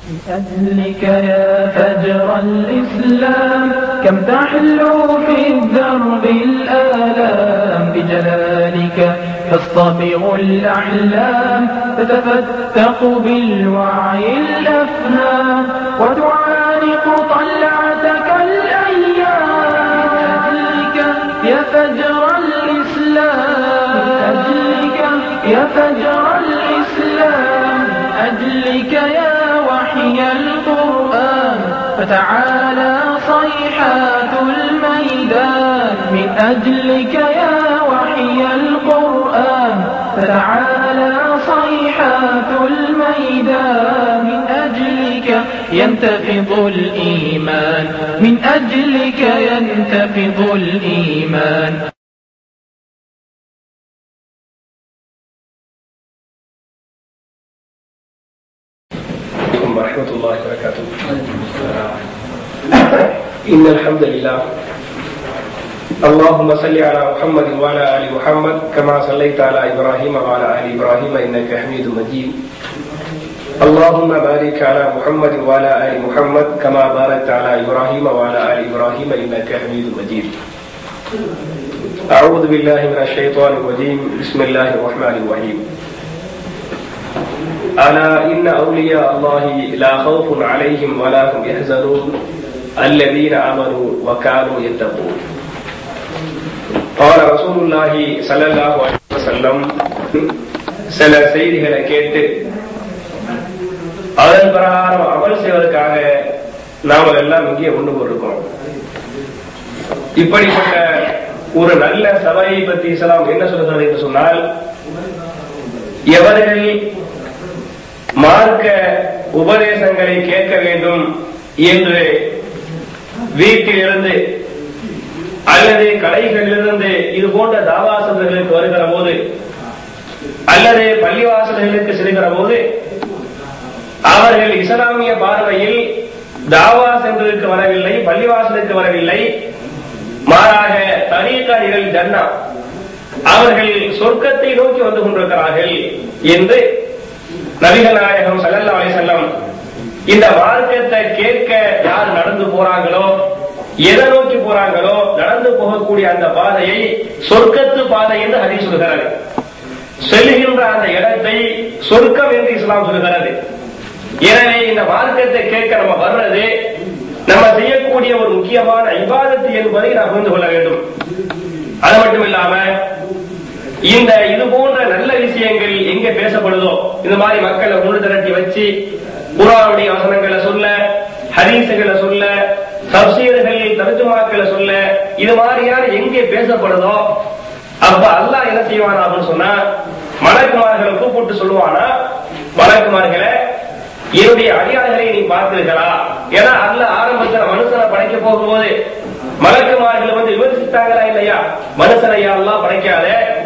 أجلك يا فجر الإسلام كم تحلو في الدرب الآلام بجلالك تصطبغ الأحلام تتفتق بالوعي الأفهام وتعانق طلعتك الأيام أجلك يا فجر الإسلام أجلك يا فجر الإسلام أجلك يا وحي القرآن فتعالى صيحات الميدان من أجلك يا وحي القرآن فتعالى صيحات الميدان من أجلك ينتفض الإيمان من أجلك ينتفض الإيمان عليكم ورحمة الله وبركاته إن الحمد لله اللهم صل على محمد وعلى آل محمد كما صليت على إبراهيم وعلى آل إبراهيم إنك حميد مجيد اللهم بارك على محمد وعلى آل محمد كما باركت على إبراهيم وعلى آل إبراهيم إنك حميد مجيد أعوذ بالله من الشيطان الرجيم بسم الله الرحمن الرحيم ألا إن أولياء الله لا خوف عليهم ولا هم يحزنون الذين آمنوا وكانوا يتقون قال رسول الله صلى الله عليه وسلم சில செய்திகளை கேட்டு அதன் பிரகாரம் அமல் செய்வதற்காக நாம எல்லாம் இங்கே ஒன்று போட்டிருக்கோம் இப்படிப்பட்ட ஒரு நல்ல சபையை பற்றி இஸ்லாம் என்ன சொல்கிறது என்று சொன்னால் எவர்கள் மார்க்க உபதேசங்களை கேட்க வேண்டும் என்று வீட்டிலிருந்து அல்லது கடைகளிலிருந்து இது போன்ற தாவாசர்களுக்கு வருகிற போது அல்லது பள்ளிவாசல்களுக்கு செல்கிற போது அவர்கள் இஸ்லாமிய பார்வையில் தாவா சென்றதற்கு வரவில்லை பள்ளிவாசலுக்கு வரவில்லை மாறாக தரீக்காரிகள் ஜன்னா அவர்கள் சொர்க்கத்தை நோக்கி வந்து கொண்டிருக்கிறார்கள் என்று நபிகள் நாயகம் சல்லல்லா அலிசல்லம் இந்த மார்க்கத்தை கேட்க யார் நடந்து போறாங்களோ எதை நோக்கி போறாங்களோ நடந்து போகக்கூடிய அந்த பாதையை சொர்க்கத்து பாதை என்று ஹரி சொல்கிறார் செல்கின்ற அந்த இடத்தை சொர்க்கம் என்று இஸ்லாம் சொல்கிறது எனவே இந்த மார்க்கத்தை கேட்க நம்ம வர்றது நம்ம செய்யக்கூடிய ஒரு முக்கியமான இபாதத்து என்பதை நாம் புரிந்து கொள்ள வேண்டும் அது மட்டும் இல்லாம இந்த இது போன்ற நல்ல விஷயங்கள் எங்க பேசப்படுதோ இந்த மாதிரி மக்களை ஒன்று திரட்டி வச்சு குரானுடைய வசனங்களை சொல்ல ஹரீசுகளை சொல்ல தப்சீர்கள் தர்ஜுமாக்களை சொல்ல இது மாதிரியான எங்கே பேசப்படுதோ அப்ப அல்லாஹ் என்ன செய்வானா அப்படின்னு சொன்னா மலக்குமார்களை கூப்பிட்டு சொல்லுவானா மலக்குமார்களை என்னுடைய அடியாளர்களை நீ பார்த்திருக்கிறா ஏன்னா அல்ல ஆரம்பத்துல மனுஷனை படைக்க போகும்போது மலக்குமார்கள் வந்து விமர்சித்தாங்களா இல்லையா மனுஷனை எல்லாம் படைக்காத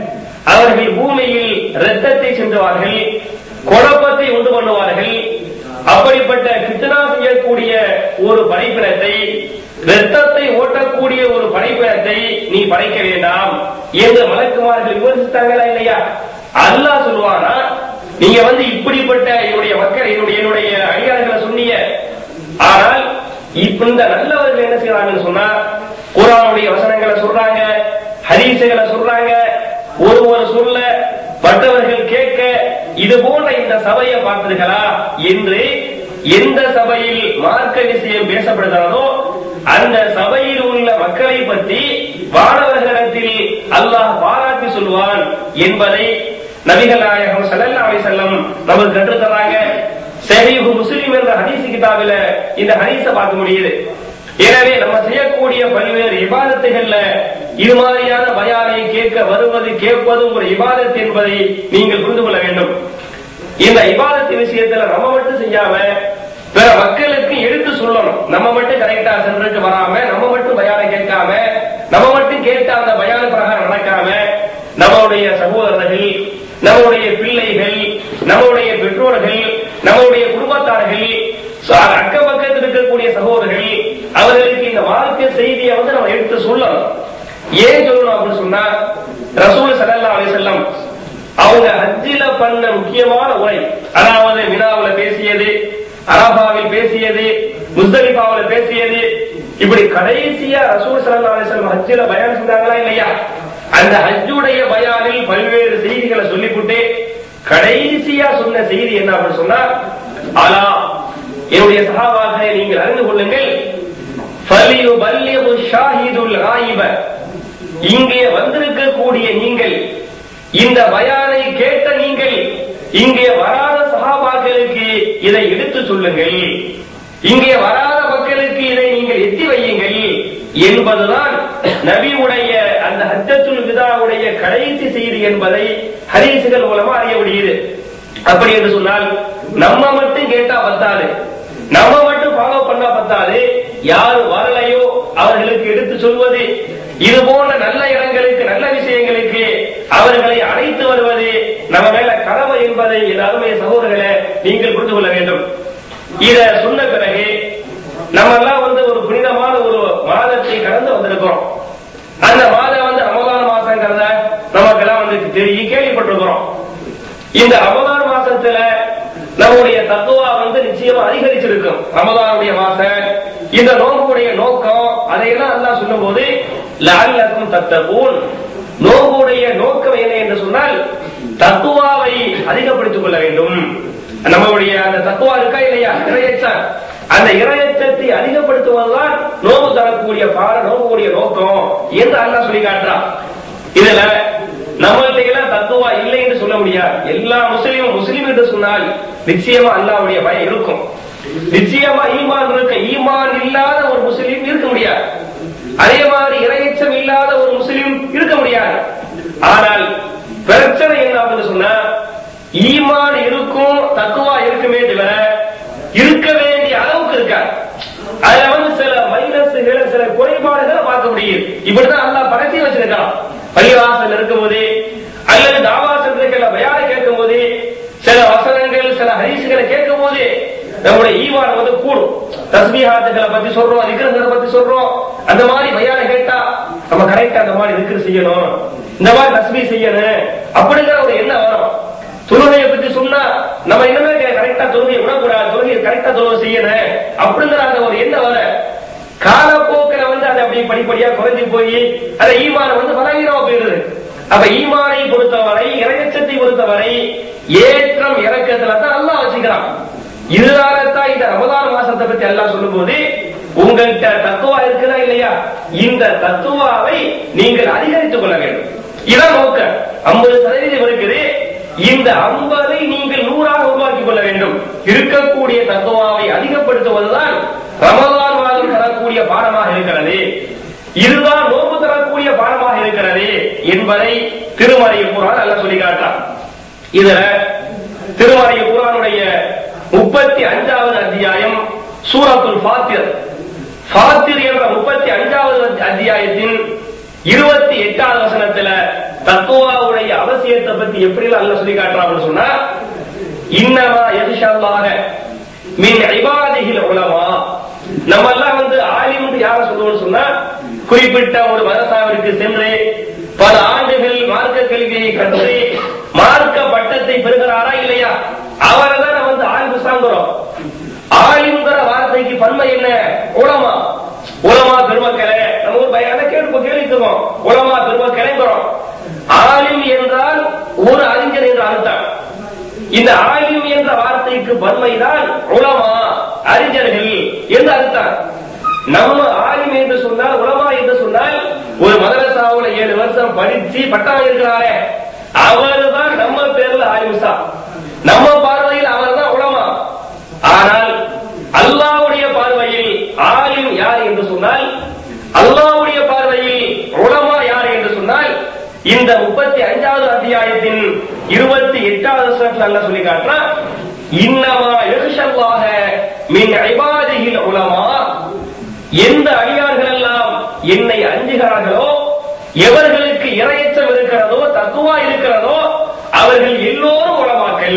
அவர்கள் பூமியில் ரத்தத்தை சென்றுவார்கள் குழப்பத்தை உண்டு பண்ணுவார்கள் அப்படிப்பட்ட கிருஷ்ணா செய்யக்கூடிய ஒரு படைப்பினத்தை ரத்தத்தை ஓட்டக்கூடிய ஒரு படைப்பினத்தை நீ படைக்க வேண்டாம் என்று மலக்குமார்கள் விமர்சித்தாங்களா இல்லையா அல்லாஹ் சொல்லுவானா நீங்க வந்து இப்படிப்பட்ட என்னுடைய மக்கள் என்னுடைய என்னுடைய அடியாளர்களை சொன்னீங்க ஆனால் இப்ப இந்த நல்லவர்கள் என்ன செய்யறாங்கன்னு சொன்னா குரானுடைய வசனங்களை சொல்றாங்க ஹரீசுகளை சொல்றாங்க ஒரு ஒரு சொல்ல மற்றவர்கள் கேட்க இது போன்ற இந்த சபையை பார்த்தீர்களா என்று எந்த சபையில் மார்க்க விஷயம் பேசப்படுகிறதோ அந்த சபையில் உள்ள மக்களை பற்றி வானவர்களிடத்தில் அல்லாஹ் பாராட்டி சொல்வான் என்பதை நபிகள் நாயகம் சல்லல்லா அலி செல்லம் நமக்கு கற்றுத்தராங்க சஹீஹு முஸ்லிம் என்ற ஹதீஸ் கிதாபில இந்த ஹதீஸ பார்க்க முடியுது எனவே நம்ம செய்யக்கூடிய பல்வேறு இபாதத்துகள்ல இது மாதிரியான பயானை கேட்க வருவது கேட்பதும் ஒரு இபாதத் என்பதை நீங்கள் புரிந்து கொள்ள வேண்டும் இந்த இபாதத்து விஷயத்துல நம்ம மட்டும் செய்யாம பிற மக்களுக்கு எடுத்து சொல்லணும் நம்ம மட்டும் கரெக்டா சென்றுட்டு வராம நம்ம மட்டும் பயானை கேட்காம நம்ம மட்டும் கேட்ட அந்த பயான பிரகாரம் நடக்காம நம்மளுடைய சகோதரர்கள் நம்முடைய பிள்ளைகள் நம்முடைய பெற்றோர்கள் நம்முடைய குடும்பத்தார்கள் அக்க பக்கத்தில் இருக்கக்கூடிய சகோதரர்கள் அவர்களுக்கு இந்த வாழ்க்கை செய்தியை வந்து நம்ம எடுத்து சொல்லணும் ஏன் சொல்லணும் அப்படின்னு சொன்னா ரசூல் சல்லா அலி செல்லம் அவங்க ஹஜ்ஜில பண்ண முக்கியமான உரை அதாவது வினாவுல பேசியது அரபாவில் பேசியது முஸ்தலிஃபாவில் பேசியது இப்படி கடைசியா ரசூல் ஸல்லல்லாஹு அலைஹி வஸல்லம் ஹஜ்ஜில பயான் செஞ்சாங்களா இல்லையா அந்த ஹஜ்ஜுடைய பயானில் பல்வேறு செய்திகளை சொல்லிவிட்டு கடைசியா சொன்ன செய்தி என்ன அப்படின்னு சொன்னா அலா என்னுடைய சகாபாக்களை நீங்கள் அறிந்து கொள்ளுங்கள் ஃபலியுபல்லிகு ஷாஹிதுல் காயிப இங்கே வந்திருக்கக்கூடிய நீங்கள் இந்த பயானை கேட்ட நீங்கள் இங்கே வராத சகாபாக்களுக்கு இதை எடுத்து சொல்லுங்கள் இங்கே வராத மக்களுக்கு இதை நீங்கள் எத்தி வையுங்கள் என்பதுதான் நபியுடைய அந்த ஹஜ்ஜத்துல் விதாவுடைய கடைசி செய்தி என்பதை ஹதீசுகள் மூலமா அறிய முடியுது அப்படி என்று சொன்னால் நம்ம மட்டும் கேட்டா பத்தாது நம்ம மட்டும் ஃபாலோ பண்ணா பத்தாது யார் வரலையோ அவர்களுக்கு எடுத்து சொல்வது இது போன்ற நல்ல இடங்களுக்கு நல்ல விஷயங்களுக்கு அவர்களை அழைத்து வருவது நம்ம மேல கடமை என்பதை என் அருமை சகோதரர்களை நீங்கள் புரிந்து கொள்ள வேண்டும் இத சொன்ன பிறகு நம்ம எல்லாம் வந்து ஒரு புனிதமான ஒரு மாதத்தை கடந்து வந்திருக்கிறோம் அந்த மாதம் வந்து ரமலான் மாசங்கிறத நமக்கெல்லாம் வந்து தெரியும் கேள்விப்பட்டிருக்கிறோம் இந்த ரமலான் மாசத்துல நம்முடைய தத்துவா வந்து நிச்சயமா அதிகரிச்சிருக்கும் ரமலானுடைய மாசம் இந்த நோம்புடைய நோக்கம் அதையெல்லாம் அல்லாஹ் சொல்லும் போது லஅல்லக்கும் தத்தகூன் நோம்புடைய நோக்கம் என்ன என்று சொன்னால் தத்துவாவை அதிகப்படுத்திக் கொள்ள வேண்டும் நம்மளுடைய அந்த தத்துவா இருக்கா இல்லையா இறையச்சம் அந்த இறையச்சத்தை அதிகப்படுத்துவதுதான் நோம்பு தரக்கூடிய பாட நோம்புடைய நோக்கம் என்று அல்லாஹ் சொல்லி காட்டுறான் இதுல நம்மள்ட்ட எல்லாம் தத்துவா இல்லை என்று சொல்ல முடியாது எல்லா முஸ்லீமும் முஸ்லீம் என்று சொன்னால் நிச்சயமா அல்லாவுடைய பயம் இருக்கும் நிச்சயமா ஈமான் இருக்க ஈமான் இல்லாத ஒரு முஸ்லீம் இருக்க முடியாது அதே மாதிரி இறையச்சம் இல்லாத ஒரு முஸ்லீம் இருக்க முடியாது ஆனால் பிரச்சனை என்ன அப்படின்னு சொன்னா ஈமான் இருக்கும் தத்துவா இருக்குமே தவிர இருக்க வேண்டிய அளவுக்கு இருக்காது அதுல வந்து சில மைனஸ்கள் சில குறைபாடுகளை பார்க்க முடியும் இப்படிதான் அல்லாஹ் படைச்சி வச்சிருக்கான் பள்ளிவாசல் இருக்கும் போது அல்லது தாவாசத்துல பயான கேட்கும் போது சில வசனங்கள் சில ஹரிசுகளை கேட்கும் போது நம்முடைய ஈவான் வந்து கூடும் தஸ்மீஹாத்துகளை பத்தி சொல்றோம் விக்கிரங்களை பத்தி சொல்றோம் அந்த மாதிரி பயான கேட்டா நம்ம கரெக்டா அந்த மாதிரி விக்கிர செய்யணும் இந்த மாதிரி தஸ்மீ செய்யணும் அப்படிங்கிற ஒரு எண்ணம் வரும் தொழுகையை பத்தி சொன்னா நம்ம இனிமே கரெக்டா தொழுகையை விடக்கூடாது தொழுகையை கரெக்டா தொழுகை செய்யணும் அப்படிங்கிற அந்த ஒரு எண்ணம் வர காலப்போக்கில் வந்து அது அப்படி படிப்படியா குறைஞ்சு போய் அந்த ஈமான வந்து பலவீனமா போயிடுது அப்ப ஈமானை பொறுத்தவரை இறக்கச்சத்தை பொறுத்தவரை ஏற்றம் இறக்கத்துல தான் நல்லா வச்சுக்கிறான் இதனாலதான் இந்த ரமதான் மாசத்தை பத்தி எல்லாம் சொல்லும் போது உங்கள்கிட்ட தத்துவா இருக்குதா இல்லையா இந்த தத்துவாவை நீங்கள் அதிகரித்துக் கொள்ள வேண்டும் இதான் நோக்கம் ஐம்பது சதவீதம் இருக்குது இந்த ஐம்பதை நீங்கள் நூறாக உருவாக்கிக் கொள்ள வேண்டும் இருக்கக்கூடிய தத்துவாவை அதிகப்படுத்துவதுதான் ரமதான் மாதம் தரக்கூடிய பாடமாக இருக்கிறது இதுதான் நோம்பு தரக்கூடிய பாடமாக இருக்கிறது என்பதை திருமறை குரான் அல்ல சொல்லி காட்டான் இதுல திருமறை குரானுடைய முப்பத்தி அஞ்சாவது அத்தியாயம் சூரத்துல் ஃபாத்திர் ஃபாத்திர் என்ற முப்பத்தி அஞ்சாவது அத்தியாயத்தின் இருபத்தி எட்டாவது வசனத்துல தத்துவாவுடைய அவசியத்தை பத்தி எப்படி அல்ல சொல்லி காட்டுறான்னு சொன்னா இன்னமா எதிஷல்லாக மின் ஐபாதிகள் உலமா நம்ம எல்லாம் வந்து ஆலிம் யார சொல்லுவோம்னு சொன்னா குறிப்பிட்ட ஒரு மதசாவிற்கு சென்று பல ஆண்டுகள் மார்க்க கல்வியை கற்று மார்க்க பட்டத்தை பெறுகிறாரா இல்லையா அவரை தான் நம்ம வந்து ஆய்வு சாங்குறோம் ஆலிம்ங்கிற வார்த்தைக்கு பன்மை என்ன உலமா உலமா பெருமக்களே நம்ம ஒரு பயான கேள்வி கேள்விக்கிறோம் உலமா பெருமக்களேங்கிறோம் ஆலிம் என்றால் ஒரு அறிஞர் என்று அர்த்தம் இந்த ஆலிம் என்ற வார்த்தைக்கு பன்மைதான் உலமா அறிஞர்கள் என்று அர்த்தம் நம்ம ஆலிம் என்று சொன்னால் உலமா என்று சொன்னால் ஒரு மதரசாவுல ஏழு வருஷம் படிச்சு பட்டா இருக்கிறாரே அவர் தான் நம்ம பேர்ல ஆலிம்சா நம்ம பார்வையில் அவர் தான் உலமா ஆனால் அல்லாவுடைய பார்வையில் ஆலிம் யார் என்று சொன்னால் அல்லாவுடைய பார்வையில் உலமா யார் என்று சொன்னால் இந்த முப்பத்தி அஞ்சாவது அத்தியாயத்தின் இருபத்தி எட்டாவது வருஷத்துல அல்ல சொல்லி காட்டுறான் இன்னமா எழுஷல்லாக மின் ஐபாதிகள் உலமா எந்த அடியார்கள் எல்லாம் என்னை அஞ்சுகிறார்களோ எவர்களுக்கு இரையச்சம் இருக்கிறதோ தத்துவா இருக்கிறதோ அவர்கள் எல்லோரும் உலமாக்கள்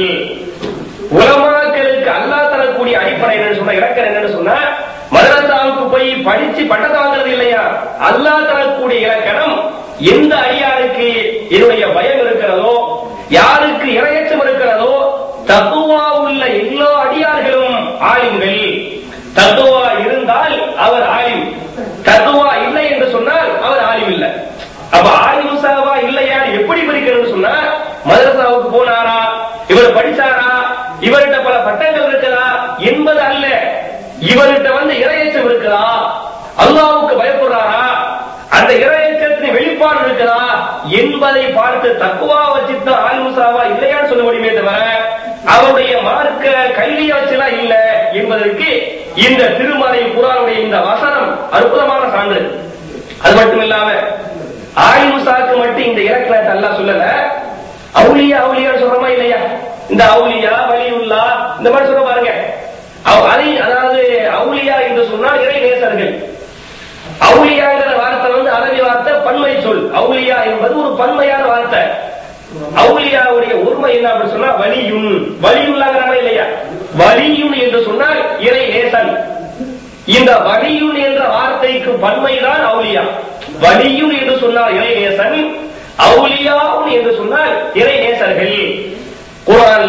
உலமாக்களுக்கு அல்லா தரக்கூடிய அடிப்படை என்னன்னு சொன்னா இலக்கணம் என்னன்னு சொன்னா மதரசாவுக்கு போய் படிச்சு பட்டத்தை வாங்குறது இல்லையா அல்லா தரக்கூடிய இலக்கணம் எந்த அடியாருக்கு என்னுடைய பயம் இருக்கிறதோ யாருக்கு இரையச்சம் இருக்கிறதோ தத்துவா உள்ள எல்லா அடியார்களும் ஆலிம்கள் தத்துவா இருந்தால் அவர் ஆலிம் தத்துவா இல்லை என்று சொன்னால் அவர் ஆலிம் இல்லை அப்ப ஆலிம் சாவா இல்லையா எப்படி பிரிக்கிறது சொன்னா மதரசாவுக்கு போனாரா இவர் படிச்சாரா இவர்கிட்ட பல பட்டங்கள் இருக்குதா என்பது அல்ல இவர்கிட்ட வந்து இரையச்சம் இருக்குதா அல்லாவுக்கு பயப்படுறாரா அந்த இரையச்சத்தின் வெளிப்பாடு இருக்குதா என்பதை பார்த்து தக்குவா வச்சுட்டு ஆலிமுசாவா இல்லையான்னு சொல்ல முடியுமே தவிர அவருடைய மார்க்க கல்வியை வச்சுலாம் இல்ல என்பதற்கு இந்த திருமலை குரானுடைய இந்த வசனம் அற்புதமான சான்று அது மட்டும் இல்லாம ஆலிமுசாக்கு மட்டும் இந்த இலக்கணத்தை எல்லாம் சொல்லல அவுலியா அவுலியான்னு சொல்றோமா இல்லையா இந்த அவுலியா வலியுல்லா இந்த மாதிரி சொல்ற பாருங்க அவ்- அதை அதாவது அவுலியா என்று சொன்னால் இறை நேசர்கள் அவுலியாங்கிற வார்த்தை வந்து அரபி வார்த்தை பன்மை சொல் அவுலியா என்பது ஒரு பன்மையான வார்த்தை அவுலியாவுடைய உண்மை என்ன அப்படின்னு சொன்னா வலியுன் வலியுள்ளாங்கிறாங்க இல்லையா வலியுன் என்று சொன்னால் இறை நேசன் இந்த வலியுன் என்ற வார்த்தைக்கு பன்மைதான் அவுலியா வலியுன் என்று சொன்னால் இறை நேசன் அவுலியாவுன் என்று சொன்னால் இறை நேசர்கள் குரான்ல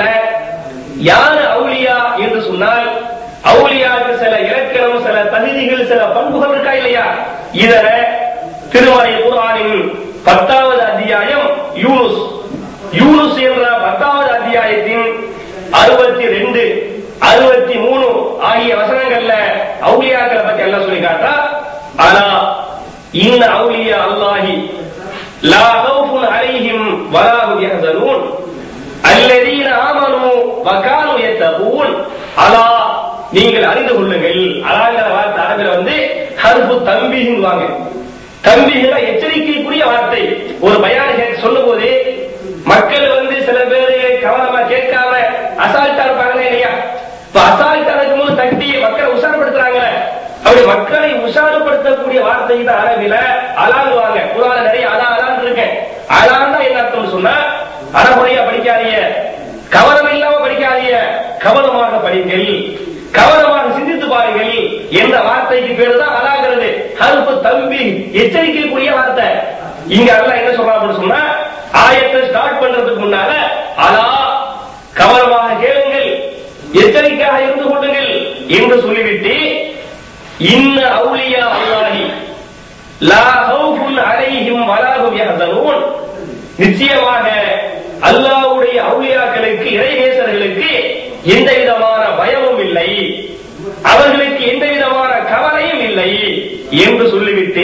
யாரு அவுலியா என்று சொன்னால் அவுலியாவுக்கு சில இலக்கணம் சில தகுதிகள் சில பண்புகள் இருக்கா இல்லையா இதன திருமலை குரானின் பத்தாவது அத்தியாயம் யூனுஸ் யூனுஸ் என்ற பத்தாவது அத்தியாயத்தின் அறுபத்தி ரெண்டு அறுபத்தி மூணு ஆகிய வசனங்கள்ல அவுலியாக்களை பத்தி எல்லாம் சொல்லி காட்டா ஆனா இந்த அவுலியா அல்லாஹி லா ஹவுஃபுன் அலைஹிம் வலா ஹும் யஹ்சனூன் அல்லதீன ஆமனு வகானு யத்தகூன் அலா நீங்கள் அறிந்து கொள்ளுங்கள் அலாங்கிற வார்த்தை அரபில வந்து ஹர்பு தம்பிங்குவாங்க தம்பிகிற எச்சரிக்கைக்குரிய வார்த்தை ஒரு பயான சொல்லும் போது மக்கள் வந்து சில பேரு கவனமா கேட்காம அசால்ட்டா இருப்பாங்க இல்லையா இப்ப அசால்ட்டா இருக்கும்போது தட்டி மக்களை உஷாரப்படுத்துறாங்களே அப்படி மக்களை உஷாரப்படுத்தக்கூடிய வார்த்தை தான் அரபில அலாங்குவாங்க குரான நிறைய அலா அலான்னு இருக்கேன் அலான்னா என்ன அர்த்தம்னு சொன்னா அறமுறையா படிக்காதீங்க கவனம் இல்லாம படிக்காதீங்க கவனமாக படிங்கள் கவனமாக சிந்தித்து பாருங்கள் என்ற வார்த்தைக்கு பேரு தான் அலாகிறது ஹருப்பு தம்பி எச்சரிக்கைக்குரிய வார்த்தை இங்க அல்லாஹ் என்ன சொல்றான் அப்படின்னு சொன்னா ஆயத்தை ஸ்டார்ட் பண்றதுக்கு முன்னால அலா கவனமாக கேளுங்கள் எச்சரிக்கையாக இருந்து கொள்ளுங்கள் என்று சொல்லிவிட்டு இன்ன அவுலியா அல்லாஹி லா ஹவுஃபுன் அலைஹிம் வலாஹும் யஹ்சனூன் நிச்சயமாக அல்லாஹ்வுடைய அவுலியாக்களுக்கு இறைநேசர்களுக்கு எந்த விதமான பயமும் இல்லை அவர்களுக்கு எந்த விதமான கவலையும் இல்லை என்று சொல்லிவிட்டு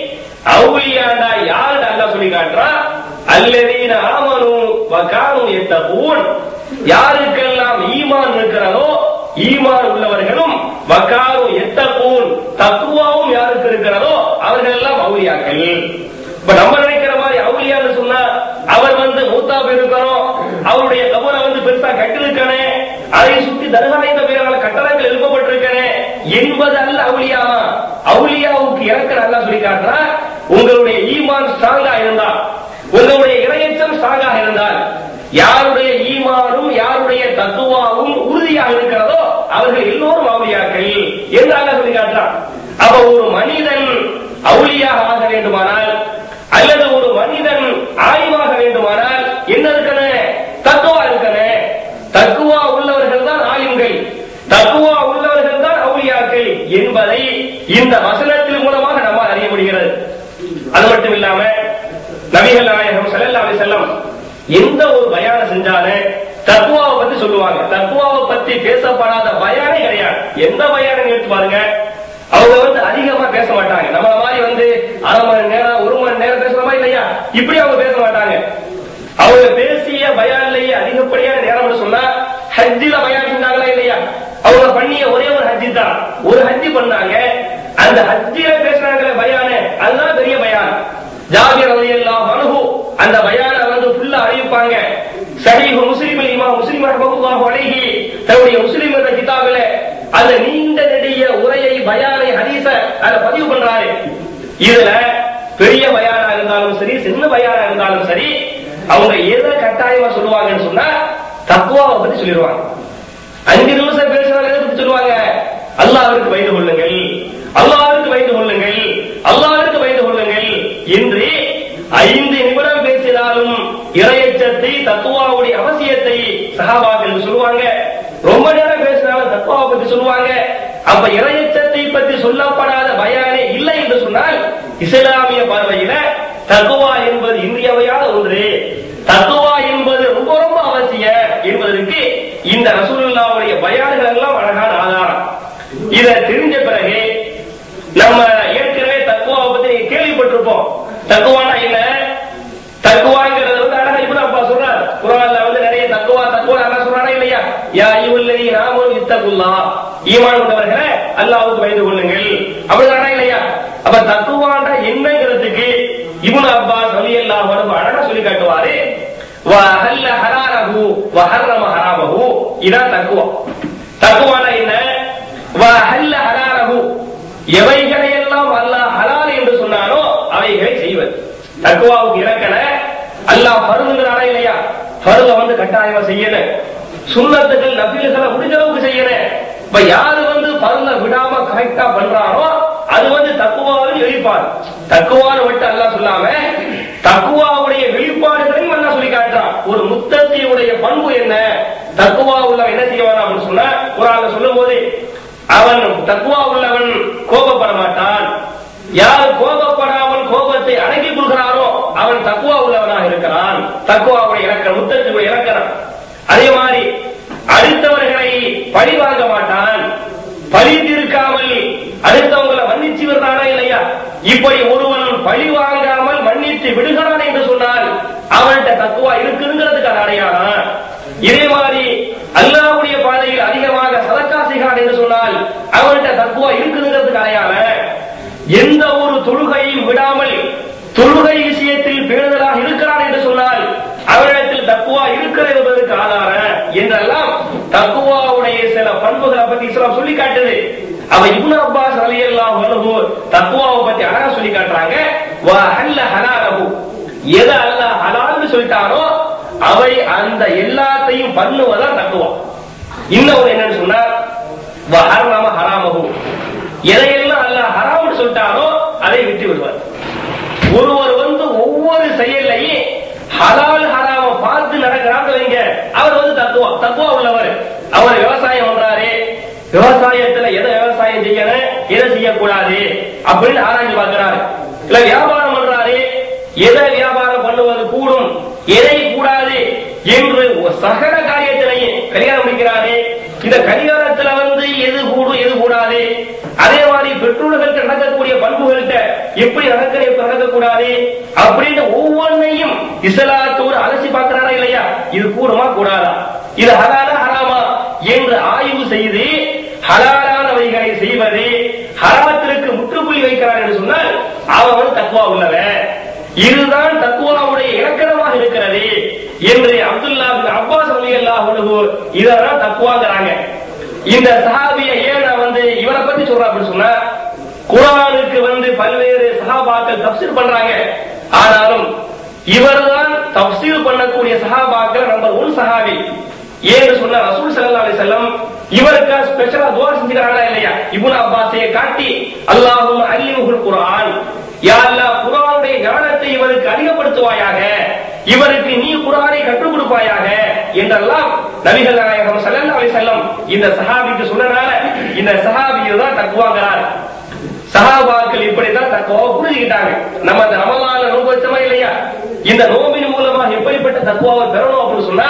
அவுலியாண்டா யாருடா அல்லாஹ் சொல்லி காட்டுறா அல்லதீன ஆமனு வகானு யத்தகூன் யாருக்கெல்லாம் ஈமான் இருக்கிறதோ ஈமான் உள்ளவர்களும் வக்காரு எத்தகூன் தக்குவாவும் யாருக்கு இருக்கிறதோ அவர்கள் எல்லாம் அவுலியாக்கள் இப்ப நம்ம நினைக்கிற மாதிரி அவுலியான்னு சொன்னா அவர் வந்து மூத்தா போயிருக்கணும் அவருடைய கபரை வந்து பெருசா கட்டிருக்கனே அதை சுத்தி தர்காயுத பேரான கட்டடங்கள் எழுப்பப்பட்டிருக்கனே என்பது அல்ல அவுலியாவா அவுலியாவுக்கு இறக்க நல்லா சொல்லி காட்டுறா உங்களுடைய ஈமான் ஸ்ட்ராங்கா இருந்தா உங்களுடைய இறையச்சம் ஸ்ட்ராங்காக இருந்தால் யாருடைய ஈமானும் யாருடைய தத்துவாவும் உறுதியாக இருக்கிறதோ அவர்கள் எல்லோரும் அவுலியாக்கள் என்று அல்லாஹ் சொல்லி காட்டுறான் அப்ப ஒரு மனிதன் அவுலியாக ஆக வேண்டுமானால் அல்லது ஒரு மனிதன் ஆய்வாக வேண்டுமானால் என்ன இருக்கணும் தக்குவா இருக்கணும் தக்குவா உள்ளவர்கள் தான் ஆலிம்கள் தக்குவா உள்ளவர்கள் தான் அவுலியாக்கள் என்பதை இந்த வசனத்தின் மூலமாக நம்ம அறிய முடிகிறது அது மட்டும் இல்லாம நபிகள் நாயகம் ஸல்லல்லாஹு அலைஹி வஸல்லம் எந்த ஒரு பயானம் செஞ்சாலும் தக்குவாவை பத்தி சொல்லுவாங்க தக்குவாவை பத்தி பேசப்படாத பயானே கிடையாது எந்த பயானம் எடுத்து பாருங்க அவங்க வந்து அதிகமா பேச மாட்டாங்க நம்மள மாதிரி வந்து அரை மணி நேரம் ஒரு மணி நேரம் பேசுறோமா இல்லையா இப்படி அவங்க பேச மாட்டாங்க அவங்க பேசிய பயான்லயே அதிகப்படியான நேரம் சொன்னா ஹஜ்ஜில பயான் செஞ்சாங்களா இல்லையா அவங்க பண்ணிய ஒரே ஒரு ஹஜ்ஜி தான் ஒரு ஹஜ்ஜி பண்ணாங்க அந்த ஹஜ்ஜில பேசுறாங்களே பயானு அதுதான் பெரிய பயான் ஜாபிர் ரலியல்லாஹு அன்ஹு அந்த பயான வந்து ஃபுல்லா அறிவிப்பாங்க சஹீஹ் முஸ்லிம் இமாம் முஸ்லிம் ரஹ்மத்துல்லாஹு அலைஹி தன்னுடைய முஸ்லிம் என்ற கிதாபில அந்த நீண்ட நெடிய உரையை பயானை ஹதீஸ அத பதிவு பண்றாரு இதுல பெரிய பயானா இருந்தாலும் சரி சின்ன பயானா இருந்தாலும் சரி அவங்க எதை கட்டாயமா சொல்லுவாங்கன்னு சொன்னா தக்குவாவை பத்தி சொல்லிடுவாங்க அஞ்சு நிமிஷம் பேசுறாங்க எதை பத்தி சொல்லுவாங்க அல்லாஹ்விற்கு பயந்து கொள்ளுங்கள் அல்லாஹ்விற்கு பயந்து கொள்ளுங்கள் அல்லாஹ்விற்கு பயந்து கொள்ளுங்கள் என்று ஐந்து நிமிடம் பேசினாலும் இறையச்சத்தை தத்துவாவுடைய அவசியத்தை சகாபாக்கள் சொல்லுவாங்க ரொம்ப நேரம் பேசினாலும் தக்குவாவை பத்தி சொல்லுவாங்க அப்ப இறையச்சத்தை பற்றி சொல்லப்படாத பயானே இல்லை என்று சொன்னால் இஸ்லாமிய பார்வையில தக்குவா என்பது இன்றியமையாத ஒன்று தக்குவா என்பது ரொம்ப ரொம்ப அவசியம் என்பதற்கு இந்த ரசூலுல்லாவுடைய பயான்கள் எல்லாம் அழகான ஆதாரம் இத தெரிஞ்ச பிறகு நம்ம ஏற்கனவே தக்குவாவை பத்தி நீங்க கேள்விப்பட்டிருப்போம் தக்குவானா என்ன தக்குவாங்கிறது வந்து அழகா இப்படி அப்பா சொல்றாரு குரான்ல வந்து நிறைய தக்குவா தக்குவா நல்லா சொல்றாரா இல்லையா யா இவல்லதி நாமும் இத்தகுல்லா ஈமான் கொண்டவர்களே அல்லாஹ்வுக்கு பயந்து கொள்ளுங்கள் அப்படிதானா இல்லையா அப்ப தக்குவாண்டா என்னங்கிறதுக்கு இப்னு அப்பாஸ் ரலியல்லாஹு அன்ஹு அழகா சொல்லி காட்டுவாரு வஹல்ல ஹராரஹு வஹர்ரம ஹராமஹு இதான் தக்குவா தக்குவானா என்ன வஹல்ல ஹராரஹு எவைகளை எல்லாம் அல்லாஹ் ஹலால் என்று சொன்னானோ அவைகளை செய்வது தக்குவாவுக்கு இலக்கண அல்லாஹ் பருந்துங்கிறாரா இல்லையா பருவ வந்து கட்டாயமா செய்யணும் சுண்ணத்துகள் நபில்களை முடிஞ்ச அளவுக்கு செய்யணும் இப்ப யாரு வந்து பருந்த விடாம கரெக்டா பண்றானோ அது வந்து தக்குவாவின் வெளிப்பாடு தக்குவான்னு மட்டும் அல்லாஹ் சொல்லாம தக்குவாவுடைய வெளிப்பாடுகளையும் அல்லாஹ் சொல்லி காட்டுறான் ஒரு முத்தத்தியுடைய பண்பு என்ன தக்குவா உள்ள என்ன செய்வான் அப்படின்னு சொன்னா குரான்ல சொல்லும் போது அவன் தக்குவா உள்ளவன் கோபப்பட மாட்டான் யார் கோபப்படாமல் கோபத்தை அடக்கிக் கொள்கிறானோ அவன் தக்குவா உள்ளவனாக இருக்கிறான் தக்குவாவுடைய இலக்கணம் முத்தத்துடைய இலக்கணம் அதே மாதிரி அடுத்தவர்களை பழி வாங்க மாட்டான் பழி தீர்க்காமல் அடுத்தவங்களை மன்னிச்சு விடுறானா இல்லையா இப்படி ஒருவன் பழி வாங்காமல் மன்னித்து விடுகிறான் என்று சொன்னால் அவன்கிட்ட தக்குவா இருக்குங்கிறதுக்கான அடையாளம் இதே மாதிரி அல்லாவுடைய பாதையில் அதிகமாக சதக்கா செய்கிறான் என்று சொன்னால் அவன்கிட்ட தக்குவா இருக்குங்கிறதுக்கு அடையாளம் எந்த ஒரு தொழுகையும் விடாமல் தொழுகை விஷயத்தில் பேணுதலாக இருக்கிறான் என்று சொன்னால் அவரிடத்தில் தக்குவா இருக்கிறது என்பதற்கு ஆதாரம் என்றெல்லாம் தக்குவாவுடைய சில பண்புகளை பத்தி இஸ்லாம் சொல்லி காட்டுது அவ இப்னு அப்பாஸ் ரலியல்லாஹு அன்ஹு தக்குவாவை பத்தி அழகா சொல்லி காட்டுறாங்க வ ஹல்ல ஹலாலஹு எதை அல்லாஹ் ஹலால்னு சொல்லிட்டாரோ அவை அந்த எல்லாத்தையும் பண்ணுவதான் தக்குவா இன்னொரு என்னன்னு சொன்னா வ ஹர்ரம ஹராமஹு எதையெல்லாம் அல்லாஹ் ஹராம்னு சொல்லிட்டாரோ அதை விட்டு விடுவார் ஒருவர் வந்து ஒவ்வொரு செயல்லையும் ஹலால் ஹராம பார்த்து நடக்கிறான்னு வைங்க அவர் வந்து தத்துவா தத்துவா உள்ளவர் அவர் விவசாயம் பண்றாரு விவசாயத்துல எதை விவசாயம் செய்யணும் எதை செய்யக்கூடாது அப்படின்னு ஆராய்ச்சி பார்க்கிறாரு இல்ல வியாபாரம் பண்றாரு எதை வியாபாரம் பண்ணுவது கூடும் எதை கூடாது என்று ஒரு சகல காரியத்திலையும் கல்யாணம் முடிக்கிறாரு இந்த கல்யாணத்துல வந்து எது கூடும் எது கூடாது அதே மாதிரி பெற்றோர்கள்ட்ட நடக்கக்கூடிய பண்புகள்கிட்ட எப்படி நடக்கிற எப்படி நடக்கக்கூடாது அப்படின்னு ஒவ்வொன்றையும் இஸ்லாத்தோடு அலசி பார்க்கிறாரா இல்லையா இது கூடுமா கூடாதா இது ஹலாலா ஹராமா என்று ஆய்வு செய்து ஹலாலானவைகளை செய்வது ஹராத்திற்கு முற்றுப்புள்ளி வைக்கிறார் என்று சொன்னால் அவன் வந்து தக்குவா உள்ளவன் இதுதான் தக்குவாவுடைய இலக்கணமாக இருக்கிறது என்று அப்துல்லா பின் அப்பாஸ் ரலியல்லாஹு அன்ஹு இதெல்லாம் தக்குவாங்கிறாங்க இந்த சஹாபிய ஏன் நான் வந்து இவரை பத்தி சொல்றேன் அப்படின்னு சொன்னா குரானுக்கு வந்து பல்வேறு சஹாபாக்கள் தப்சீர் பண்றாங்க ஆனாலும் இவர்தான் தப்சீர் பண்ணக்கூடிய சஹாபாக்கள் நம்பர் ஒன் சஹாபி ஏன்னு சொன்ன ரசூல் ஸல்லல்லாஹு அலைஹி வஸல்லம் இவருக்கு ஸ்பெஷலா துவா செஞ்சுக்கிறாங்களா இல்லையா இப்னு அப்பாஸையை காட்டி அல்லாஹும் அல்லிமுல் குர்ஆன் யா அல்லாஹ் குர்ஆனுடைய ஞானத்தை இவருக்கு அதிகப்படுத்துவாயாக இவருக்கு நீ குர்ஆனை கற்றுக் கொடுப்பாயாக என்றெல்லாம் நபிகள் நாயகம் ஸல்லல்லாஹு அலைஹி வஸல்லம் இந்த சஹாபிக்கு சொன்னனால இந்த சஹாபியை தான் தக்குவாங்கிறார் சஹாபாக்கள் இப்படிதான் தக்குவா புரிஞ்சுக்கிட்டாங்க நம்ம அந்த ரமலான நோன்பு வச்சோமா இல்லையா இந்த நோம்பின் மூலமா எப்படிப்பட்ட தக்குவாவை பெறணும் அப்படின்னு சொன்னா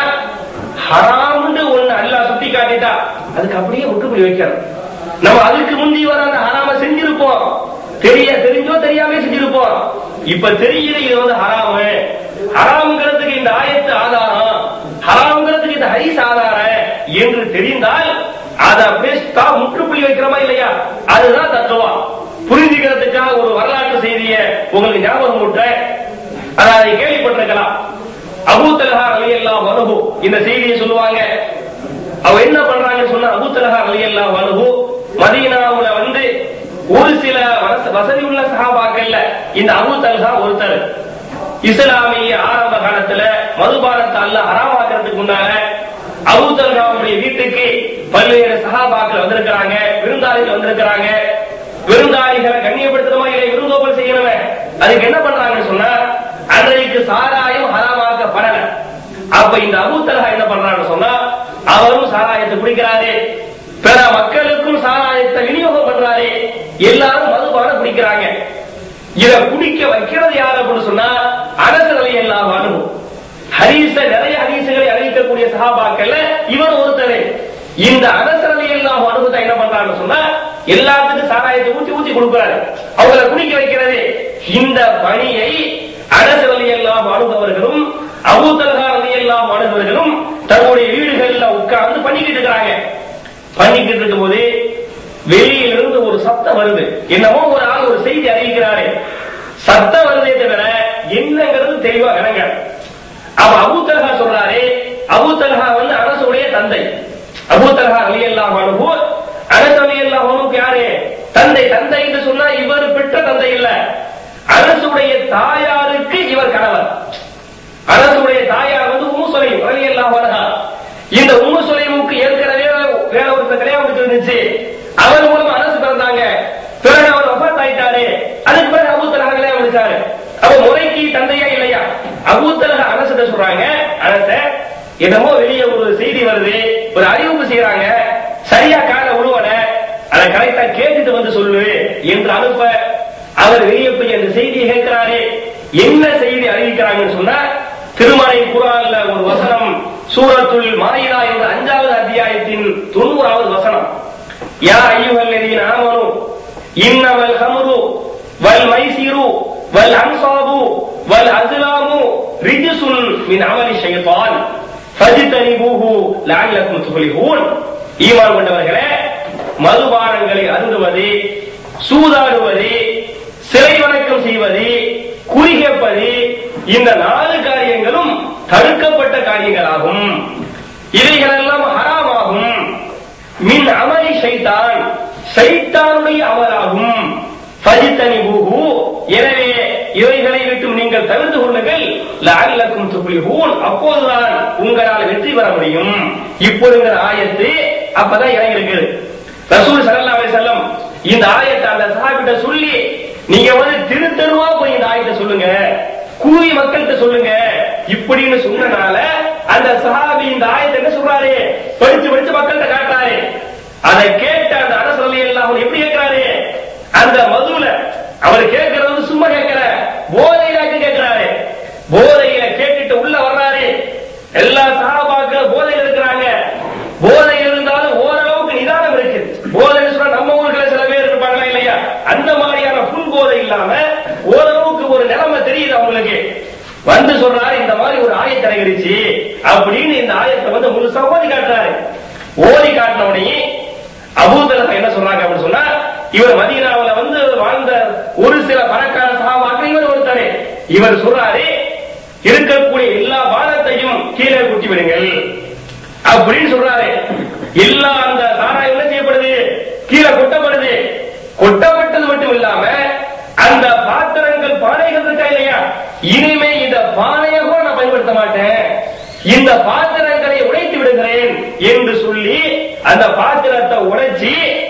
ஹராம்னு ஒண்ணு அல்லாஹ் சுட்டி காட்டிட்டா அதுக்கு அப்படியே முற்றுப்புள்ளி வைக்கணும் நம்ம அதுக்கு முந்தி வர அந்த ஹராம செஞ்சிருப்போம் தெரிய தெரிஞ்சோ தெரியாம செஞ்சிருப்போம் இப்ப தெரியுது இது வந்து ஹராமு ஹராம்ங்கிறதுக்கு இந்த ஆயத்து ஆதாரம் ஹராம்ங்கிறதுக்கு இந்த ஹரிஸ் ஆதாரம் என்று தெரிந்தால் அதை அப்படியே தான் முற்றுப்புள்ளி வைக்கிறோமா இல்லையா அதுதான் தத்துவா புரிஞ்சுக்கிறதுக்காக ஒரு வரலாற்று செய்தியை உங்களுக்கு ஞாபகம் விட்டுறேன் அதை கேள்விப்பட்டிருக்கலாம் அபூ தலஹா ரலியல்லாஹு அன்ஹு இந்த செய்தியை சொல்லுவாங்க அவ என்ன பண்றாங்கன்னு சொன்னா அபூ தலஹா ரலியல்லாஹு அன்ஹு மதீனாவுல வந்து ஒரு சில வச- வசதி உள்ள சஹாபாக்கள்ல இந்த அபூ தலஹா ஒருத்தர் இஸ்லாமிய ஆரம்ப காலத்துல மதுபானத்தை அல்ல ஹராமாக்குறதுக்கு முன்னால அபூ தலஹாவுடைய வீட்டுக்கு பல்வேறு சஹாபாக்கள் வந்திருக்கிறாங்க விருந்தாளிகள் வந்திருக்கிறாங்க விருந்தாளிகளை கண்ணியப்படுத்தணுமா இல்லை விருந்தோப்பல் செய்யணுமே அதுக்கு என்ன பண்றாங்கன்னு சொன்னா அன்றைக்கு சாராயம் ஹராமாக்கப்படல அப்ப இந்த அபூ தலஹா என்ன பண்றான்னு சொன்னா அவரும் சாராயத்தை குடிக்கிறாரு பிற மக்களுக்கும் சாராயத்தை விநியோகம் பண்றாரே எல்லாரும் மதுபானம் குடிக்கிறாங்க இத குடிக்க வைக்கிறது யார் அப்படின்னு சொன்னா அரசரை எல்லாம் அனுபவம் ஹரீச நிறைய ஹரீசுகளை அறிவிக்கக்கூடிய சகாபாக்கள்ல இவர் ஒருத்தர் இந்த அரசரலை எல்லாம் அனுபவத்தை என்ன பண்றாங்கன்னு சொன்னா எல்லாத்துக்கும் சாராயத்தை ஊத்தி ஊத்தி கொடுக்குறாரு அவங்கள குடிக்க வைக்கிறது இந்த பணியை அரசரலை எல்லாம் அணுகவர்களும் அபூத்தல்கா ரலி எல்லாம் அணுகவர்களும் தன்னுடைய வீடுகள்ல உட்கார்ந்து பண்ணிக்கிட்டு இருக்கிறாங்க பண்ணிக்கிட்டு இருக்கும் போது வெளியிலிருந்து ஒரு சத்தம் வருது என்னமோ ஒரு ஆள் ஒரு செய்தி அறிவிக்கிறாரு சத்தம் வருதே தவிர என்னங்கிறது தெளிவா விளங்க அப்ப அபூத்தல்கா சொல்றாரு அபூத்தல்கா வந்து அரசுடைய தந்தை அபூத்தல்கா அலி அல்லாஹ் அனுபு அரசு அலி அல்லாஹ் அனுபு யாரு தந்தை தந்தை என்று சொன்னா இவர் பெற்ற தந்தை இல்ல அரசுடைய தாயாருக்கு இவர் கணவர் அரசுடைய தாயார் வந்து உம்மு சுலைம் அலி அல்லாஹ் இந்த உம்மு சுலைமுக்கு ஏற்கனவே வேற ஒருத்தர் கல்யாணம் முடிச்சிருந்துச்சு அவர் மூலம் அரசு பிறந்தாங்க பிறகு அவர் வஃபாத் ஆயிட்டாரு அதுக்கு பிறகு அபூத்தலகா கல்யாணம் முடிச்சாரு அப்ப முறைக்கு தந்தையா இல்லையா அபூத்தலக அரசு சொல்றாங்க அரச என்னமோ வெளியே ஒரு செய்தி வருது ஒரு அறிவிப்பு செய்யறாங்க சரியா கால உருவன அதை கரெக்டா கேட்டுட்டு வந்து சொல்லு என்று அனுப்ப அவர் வெளியே போய் அந்த செய்தியை கேட்கிறாரு என்ன செய்தி அறிவிக்கிறாங்கன்னு சொன்னா திருமலை குரான்ல ஒரு வசனம் சூரத்துல் மாயிதா என்ற அஞ்சாவது அத்தியாயத்தின் தொண்ணூறாவது வசனம் யா ஐயுஹல்லதீன ஆமனு இன்னமல் ஹம்ரு வல் மைசிரு வல் அன்சாபு வல் அஸ்லாமு ரிஜ்சுன் மின் அமலி ஷைத்தான் ஃபஜ்தனிபூஹு லஅல்லக்கும் துஃப்லிஹூன் ஈமான் கொண்டவர்களே மதுபானங்களை அருந்துவது சூதாடுவது சிலை வணக்கம் செய்வது குறிகப்பது இந்த நாலு காரியங்களும் தடுக்கப்பட்ட காரியங்களாகும் இவைகளெல்லாம் ஹராமாகும் மின் அமலி ஷைத்தான் ஷைத்தானுடைய அமலாகும் ஃபஜித்தனி பூஹு எனவே இவைகளை விட்டும் நீங்கள் தவிர்த்து கொள்ளுங்கள் லஅல்லக்கும் துஃப்லிஹூன் அப்போதுதான் உங்களால் வெற்றி பெற முடியும் இப்பொழுங்கிற ஆயத்து அப்பதான் இறங்கி இருக்குது ரசூல் ஸல்லல்லாஹு அலைஹி வஸல்லம் இந்த ஆயத்தை அந்த சஹாபிட்ட சொல்லி நீங்க வந்து திரு தெருவா போய் இந்த ஆயத்தை சொல்லுங்க கூலி மக்கள்கிட்ட சொல்லுங்க இப்படின்னு சொன்னனால அந்த சஹாபி இந்த ஆயத்தை என்ன சொல்றாரு படிச்சு படிச்சு மக்கள்கிட்ட காட்டுறாரு அதை கேட்ட அந்த அரசு எல்லாம் எப்படி கேட்கிறாரு அந்த மதுல அவர் கேட்கறது வந்து சும்மா கேட்கிற போதையிலாக்கு கேட்கிறாரு போதையில கேட்டுட்டு உள்ள வர்றாரு எல்லா சகாபாக்கள் போதையில் இருக்கிறாங்க போதையில் இருந்தாலும் ஓரளவுக்கு நிதானம் இருக்கு போதைன்னு சொன்னா நம்ம ஊர்ல சில பேர் இருப்பாங்களா இல்லையா அந்த மாதிரியான புல் போதை இல்லாம ஓரளவுக்கு ஒரு நிலைமை தெரியுது அவங்களுக்கு வந்து சொல்றாரு இந்த மாதிரி ஒரு ஆயத்தை இறங்கிருச்சு அப்படின்னு இந்த ஆயத்தை வந்து முழுசா ஓதி காட்டுறாரு ஓதி காட்டின உடனே அபூதலக என்ன சொல்றாங்க அப்படின்னு சொன்னா இவர் மதீனாவுல வந்து வாழ்ந்த ஒரு சில பணக்கார சகாபாக்கள் இவர் ஒருத்தரே இவர் சொல்றாரு இருக்கக்கூடிய எல்லா பானத்தையும் கீழே குட்டி விடுங்கள் அப்படின்னு சொல்றாரு எல்லா அந்த சாராயம் என்ன செய்யப்படுது கீழே கொட்டப்படுது கொட்டப்பட்டது மட்டும் இல்லாம அந்த பாத்திரங்கள் பானைகள் இருக்கா இல்லையா இனிமே இந்த பானையை கூட நான் பயன்படுத்த மாட்டேன் இந்த பாத்திரங்களை உடைத்து விடுகிறேன் என்று சொல்லி அந்த பாத்திரத்தை உடைச்சி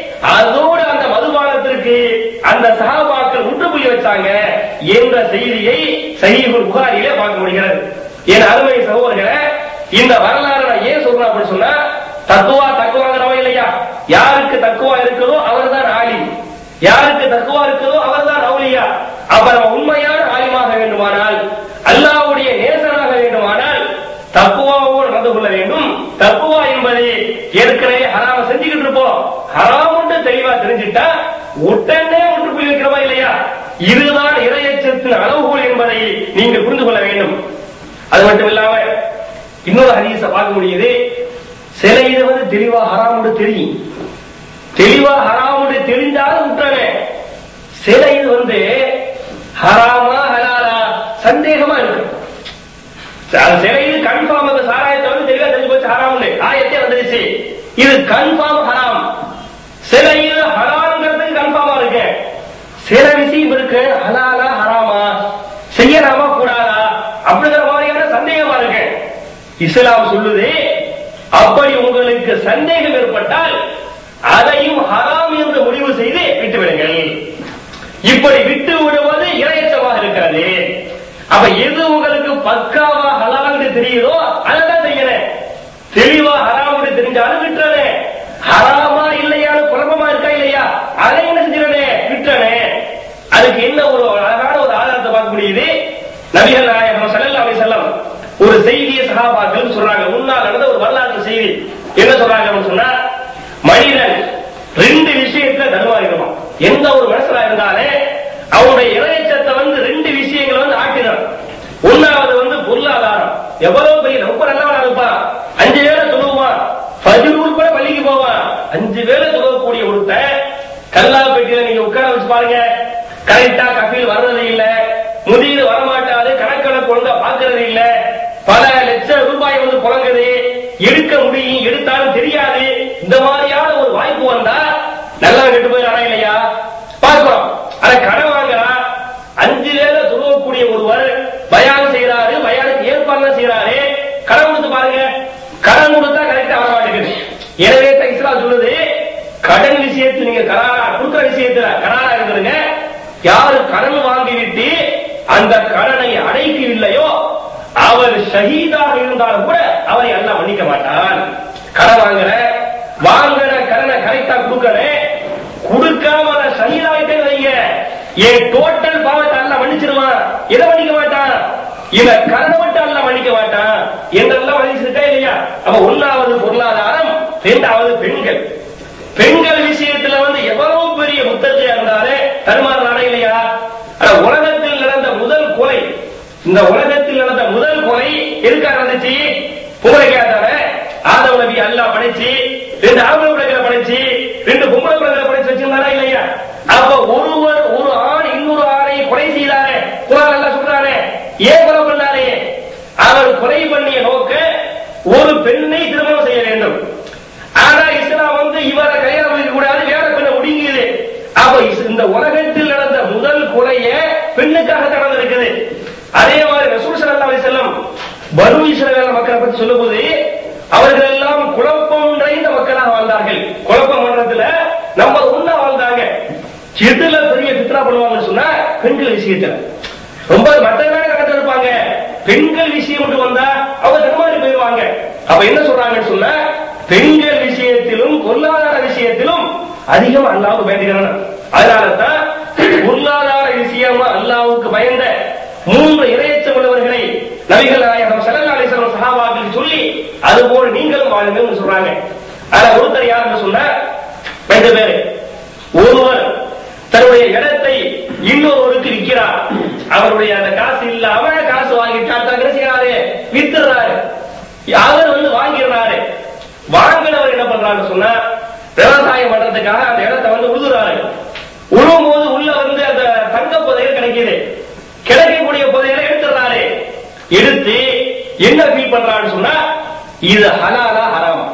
அதோடு அந்த மதுபானத்திற்கு அந்த சகாபாக்கள் முற்றுப்புள்ளி வச்சாங்க என்ற செய்தியை சஹீஹுல் புகாரிலே பார்க்க முடிகிறது என் அருமை சகோதரர்களே இந்த வரலாறு நான் ஏன் சொல்றேன் அப்படின்னு சொன்னா தக்குவா தக்குவாங்கிறவன் இல்லையா யாருக்கு தக்குவா இருக்குதோ அவர்தான் ஆலி யாருக்கு தக்குவா இருக்குதோ அவர்தான் அவுலியா அப்ப நம்ம உண்மையான ஆலிமாக வேண்டுமானால் அல்லாஹ்வுடைய நேசனாக வேண்டுமானால் தக்குவாவோடு நடந்து கொள்ள வேண்டும் தக்குவா என்பது ஏற்கனவே ஹராம செஞ்சுக்கிட்டு இருப்போம் ஹராமுன்னு தெளிவா தெரிஞ்சுட்டா உடனே ஒன்றுக்குள் இருக்கிறவா இல்லையா இதுதான் இரையச்சத்தின் அளவுகோல் என்பதை நீங்கள் புரிந்து கொள்ள வேண்டும் அது மட்டும் இல்லாம இன்னொரு ஹதீஸ பார்க்க முடியுது சில இது வந்து தெளிவா ஹராமுன்னு தெரியும் தெளிவா ஹராமுன்னு தெரிஞ்சாலும் விட்டானே சில இது வந்து ஹராமா ஹலாலா சந்தேகமா இருக்கு அது சில இது கன்ஃபார்ம் அந்த சாராயத்தை வந்து தெளிவா தெரிஞ்சு போச்சு ஹராம்னு ஆயத்தே வந்துருச்சு இது கன்ஃபார்ம் ஹராம் சில இது ஹராம்ங்கிறதுக்கு கன்ஃபார்மா இருக்கு சில விஷயம் இருக்கு ஹலாலா ஹராமா செய்யலாமா கூடாதா அப்படிங்கிற மாதிரியான சந்தேகமா இருக்கு இஸ்லாம் சொல்லுது அப்படி உங்களுக்கு சந்தேகம் ஏற்பட்டால் அதையும் ஹராம் என்று முடிவு செய்து விட்டு விடுங்கள் இப்படி விட்டு விடுவது இரையச்சமாக இருக்கிறது அப்ப எது உங்களுக்கு பக்காவா ஹலால்னு தெரியுதோ அதான் செய்யறேன் தெளிவா ஹராம்னு தெரிஞ்சாலும் விட்டுறேன் ஹராமா இருந்தாலே அவனுடைய இறையச்சத்தை வந்து ரெண்டு விஷயங்கள் வந்து ஆக்கினான் ஒன்னாவது வந்து பொருளாதாரம் எவ்வளவு பெரிய ரொம்ப நல்லவனா இருப்பான் அஞ்சு வேளை சொல்லுவான் ஃபஜ்ருல் கூட பள்ளிக்கு போவான் அஞ்சு வேளை சொல்லக்கூடிய ஒருத்தன் கல்லா பெட்டியில நீங்க உட்கார வச்சு பாருங்க கரெக்டா கஃபீல் வர்றது இல்ல முதிர் வரமாட்டாது கணக்கணக்கு ஒழுங்கா பாக்குறது இல்ல பல லட்சம் ரூபாய் வந்து புழங்குது எடுக்க முடியும் எடுத்தாலும் தெரியாது இந்த மாதிரியான ஒரு வாய்ப்பு வந்தா நல்லா கெட்டு போயிடறா இல்லையா பார்க்கிறோம் ஆனா கடன் வாங்குறா அஞ்சு வேளை துருவக்கூடிய ஒருவர் பயான் செய்யறாரு பயானுக்கு ஏற்பாடு செய்யறாரு கடன் கொடுத்து பாருங்க கடன் கொடுத்தா கரெக்டா வர மாட்டேங்குது எனவே தான் இஸ்லாம் சொல்லுது கடன் விஷயத்துல நீங்க கராரா கொடுக்குற விஷயத்துல கராரா இருக்கிறதுங்க யாரு கடன் வாங்கிவிட்டு அந்த கடனை அடைக்கவில்லையோ அவர் ஷஹீதாக இருந்தாலும் கூட அவரை அல்லாஹ் மன்னிக்க மாட்டான் கடன் வாங்குற வாங்குற கடனை கரெக்டா கொடுக்கறேன் கொடுக்காம நான் ஷஹீதாகிட்டே வைங்க என் டோட்டல் பாவத்தை அல்லாஹ் மன்னிச்சிருவான் எதை மன்னிக்க மாட்டான் இவன் கடனை மட்டும் அல்லாஹ் மன்னிக்க மாட்டான் என்றெல்லாம் மன்னிச்சிருக்கா இல்லையா அப்ப ஒன்னாவது பொருளாதாரம் இரண்டாவது பெண்கள் பெண்கள் விஷயத்துல வந்து எவ்வளவு பெரிய முத்தத்தையா இருந்தாலே தருமாறு இல்லையா ஆனா உலகத்தில் நடந்த முதல் கொலை இந்த உலகத்தில் நடந்த முதல் கொலை எதுக்கா நடந்துச்சு பொம்பளை கேட்டார ஆதவ நபி அல்லாஹ் படைச்சு ரெண்டு ஆம்பளை பிள்ளைகளை படைச்சு ரெண்டு பொம்பளை பிள்ளைகளை படைச்சு வச்சிருந்தாரா இல்லையா அப்ப ஒருவர் ஒரு ஆண் இன்னொரு ஆணை கொலை செய்தாரே குரான் எல்லாம் சொல்றாரு ஏன் கொலை பண்ணாரே அவர் கொலை பண்ணிய நோக்க ஒரு பெண்ணை திருமணம் செய்ய வேண்டும் ஆனா இஸ்லாம் வந்து இவரை கல்யாணம் பண்ணிக்க கூடாது வேற பெண்ணை ஒடுங்கியது அப்ப இஸ்- இந்த உலகத்தில் நடந்த முதல் கொலைய பெண்ணுக்காக நடந்திருக்குது அதே மாதிரி ரசூல் ஸல்லல்லாஹு அலைஹி வஸல்லம் பனு இஸ்ரவேல் மக்களை பத்தி சொல்லும்போது அவர்கள் எல்லாம் குழப்பம் நிறைந்த மக்களாக வாழ்ந்தார்கள் குழப்பம் மன்றத்துல நம்ம ஒண்ணா வாழ்ந்தாங்க எதுல பெரிய பித்ரா பண்ணுவாங்கன்னு சொன்னா பெண்கள் விஷயத்துல ரொம்ப மற்றவங்க கரெக்டா இருப்பாங்க பெண்கள் விஷயம் மட்டும் வந்தா அவங்க தடுமாறி போயிடுவாங்க அப்ப என்ன சொல்றாங்கன்னு சொன்னா பெண்கள் விஷயத்திலும் பொருளாதார விஷயத்திலும் அதிகம் அல்லாவுக்கு வேண்டுகிறான் அதனால தான் பொருளாதார விஷயமா அல்லாவுக்கு பயந்த மூன்று இரையச்சம் உள்ளவர்களை நபிகள் நாயகம் ஸல்லல்லாஹு அலைஹி வஸல்லம் சஹாபாக்கள் சொல்லி அதுபோல் நீங்களும் வாழுங்கன்னு சொல்றாங்க ஆனா ஒருத்தர் யாருன்னு சொன்னா ரெண்டு பேரு ஒருவர் தன்னுடைய இடத்தை இன்னொருவருக்கு விற்கிறார் அவருடைய அந்த காசு இல்லாம காசு வாங்கிட்டு அடுத்த என்ன செய்யறாரு வித்துறாரு அவர் வந்து வாங்கிடுறாரு வாங்கினவர் என்ன பண்றாருன்னு சொன்னா விவசாயம் பண்றதுக்காக அந்த இடத்தை வந்து உழுதுறாரு உழுவும் போது உள்ள வந்து அந்த தங்க புதையல் கிடைக்குது கிடைக்கக்கூடிய புதையலை எடுத்துறாரு எடுத்து என்ன ஃபீல் பண்றான்னு சொன்னா இது ஹலாலா ஹராமா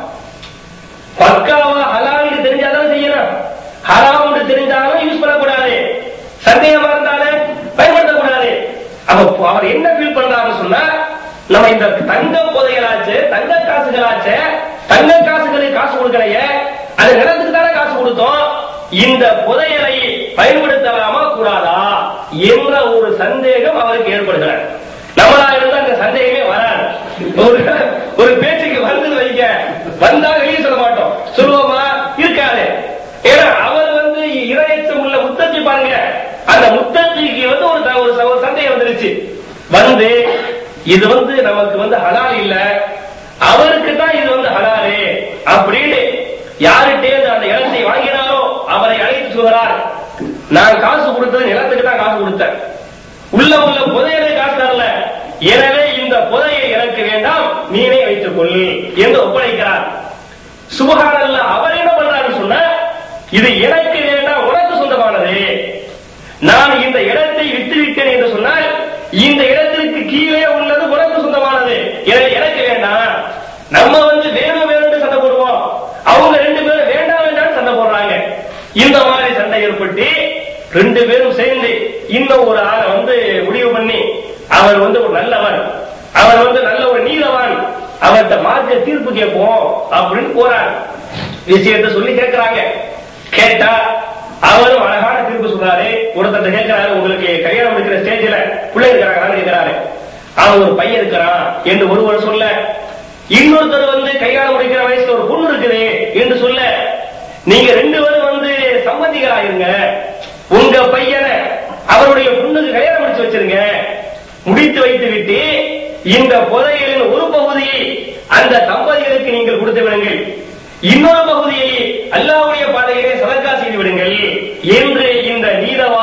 பக்காவா ஹலாலுக்கு தெரிஞ்சாதான் செய்யணும் ஹராம்னு தெரிஞ்சாலும் யூஸ் பண்ணக்கூடாது சந்தேகமா இருந்தாலே பயன்படுத்தக்கூடாது அப்ப அவர் என்ன ஃபீல் பண்றாருன்னு சொன்னா நம்ம இந்த தங்க புதையலாச்சு தங்க காசுகளாச்சு தங்க காசுகளுக்கு காசு கொடுக்கலையே அது நிலத்துக்கு தானே காசு கொடுத்தோம் இந்த புதையலை பயன்படுத்தலாமா கூடாதா என்ற ஒரு சந்தேகம் அவருக்கு ஏற்படுகிறது நம்மளா இருந்தா அந்த சந்தேகமே வராது ஒரு ஒரு பேச்சுக்கு வந்து வைக்க வந்தா வெளியே சொல்ல மாட்டோம் சொல்லுவோமா இருக்காது ஏன்னா அவர் வந்து இரையச்சம் உள்ள முத்தச்சி பாருங்க அந்த முத்தச்சிக்கு வந்து ஒரு த- ஒரு ச- ஒரு சந்தேகம் வந்துருச்சு வந்து இது வந்து நமக்கு வந்து ஹலால் இல்ல அவருக்கு தான் இது வந்து ஹலாலு அப்படின்னு யாருட்டே அந்த இடத்தை வாங்கினாரோ அவரை அழைத்து சொல்கிறார் நான் காசு கொடுத்தது நிலத்துக்கு தான் காசு கொடுத்தேன் உள்ள உள்ள புதையலை காசு தரல எனவே இந்த புதையை எனக்கு வேண்டாம் நீனே வைத்துக் கொள் என்று ஒப்படைக்கிறார் சுபகானல்ல அவர் என்ன பண்றாருன்னு சொன்ன இது எனக்கு வேண்டாம் உனக்கு சொந்தமானது நான் இந்த இடத்தை விட்டு விட்டேன் என்று சொன்னால் இந்த இடத்திற்கு கீழே உள்ளது உனக்கு சொந்தமானது எனவே எனக்கு வேண்டாம் நம்ம வந்து வேணும் வேணும்னு சண்டை போடுவோம் அவங்க ரெண்டு பேரும் வேண்டாம் வேண்டாம்னு சண்டை போடுறாங்க இந்த மாதிரி சண்டை ஏற்பட்டு ரெண்டு பேரும் சேர்ந்து இந்த ஒரு ஆளை வந்து முடிவு பண்ணி அவர் வந்து ஒரு நல்லவர் அவர் வந்து நல்ல ஒரு நீதவான் அவர்கிட்ட மார்க்க தீர்ப்பு கேட்போம் அப்படின்னு போறார் விஷயத்தை சொல்லி கேட்கிறாங்க கேட்டா அவரும் அழகான தீர்ப்பு சொல்றாரு ஒருத்தர் கேட்கிறாரு உங்களுக்கு கல்யாணம் இருக்கிற ஸ்டேஜ்ல பிள்ளை இருக்கிறாங்களான்னு கேட்கிறாரு அவன் ஒரு பையன் இருக்கிறான் என்று ஒருவர் சொல்ல இன்னொருத்தர் வந்து கல்யாணம் முடிக்கிற வயசுல ஒரு பொண்ணு இருக்குது என்று சொல்ல நீங்க ரெண்டு பேரும் வந்து சம்மதிகளாயிருங்க உங்க பையனை அவருடைய பொண்ணுக்கு கல்யாணம் முடிச்சு வச்சிருங்க முடித்து வைத்து விட்டு இந்த புதையலின் ஒரு பகுதியை அந்த தம்பதிகளுக்கு நீங்கள் கொடுத்து விடுங்கள் இன்னொரு பகுதியை அல்லாஹ்வுடைய பாதையிலே சதக்கா செய்து விடுங்கள் என்று இந்த நீதவான்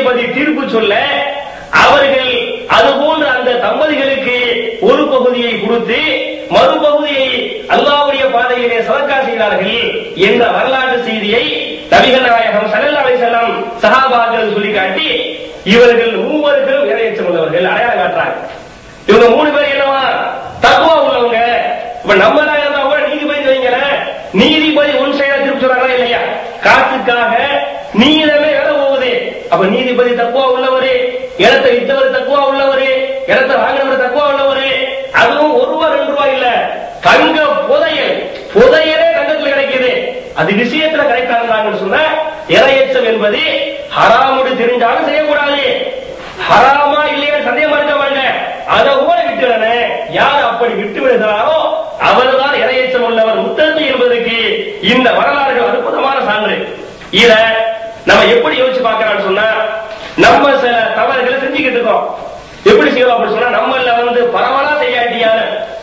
நீதிபதி தீர்ப்பு சொல்ல அவர்கள் அதுபோன்ற அந்த தம்பதிகளுக்கு ஒரு பகுதியை கொடுத்து மறுபகுதியை அல்லாவுடைய பாதையிலே சதக்கா செய்தார்கள் என்ற வரலாற்று செய்தியை நபிகள் நாயகம் சல்லல்லாஹு அலைஹி வஸல்லம் சஹாபாக்கள் சொல்லி காட்டி இவர்கள் மூவர்களும் இறையச்சம் உள்ளவர்கள் அடையாளம் காட்டுறாங்க இவங்க மூணு பேர் என்னவா தக்குவா உள்ளவங்க இப்ப நம்ம தான் இருந்தா கூட நீதிபதி வைங்களேன் நீதிபதி ஒன் சைடா திருப்பி சொல்றாங்களா இல்லையா காசுக்காக நீதமே எழ போகுது அப்ப நீதிபதி தக்குவா உள்ளவரு இடத்தை வித்தவர் தக்குவா உள்ளவரு இடத்தை வாங்கினவர் தக்குவா உள்ளவரு அதுவும் ஒரு ரூபா ரெண்டு ரூபாய் இல்ல தங்க புதையல் புதையலே தங்கத்தில் கிடைக்குது அது விஷயத்துல கரெக்டா இருந்தாங்கன்னு சொன்னா இரையச்சம் என்பது ஹராமுடு தெரிஞ்சாலும் செய்யக்கூடாது ஹராமா இல்லையா சந்தேகமா இருக்க மாட்டேன் அதை கூட விட்டுடனே யார் அப்படி விட்டு விடுகிறாரோ அவர்தான் இரையச்சம் உள்ளவர் முத்தத்து என்பதற்கு இந்த வரலாறுகள் அற்புதமான சான்று இத நம்ம எப்படி யோசிச்சு பார்க்கலாம்னு சொன்னா நம்ம சில தவறுகளை செஞ்சுக்கிட்டு இருக்கோம் எப்படி செய்யலாம் அப்படின்னு சொன்னா நம்மள வந்து பரவலா செய்யாட்டியான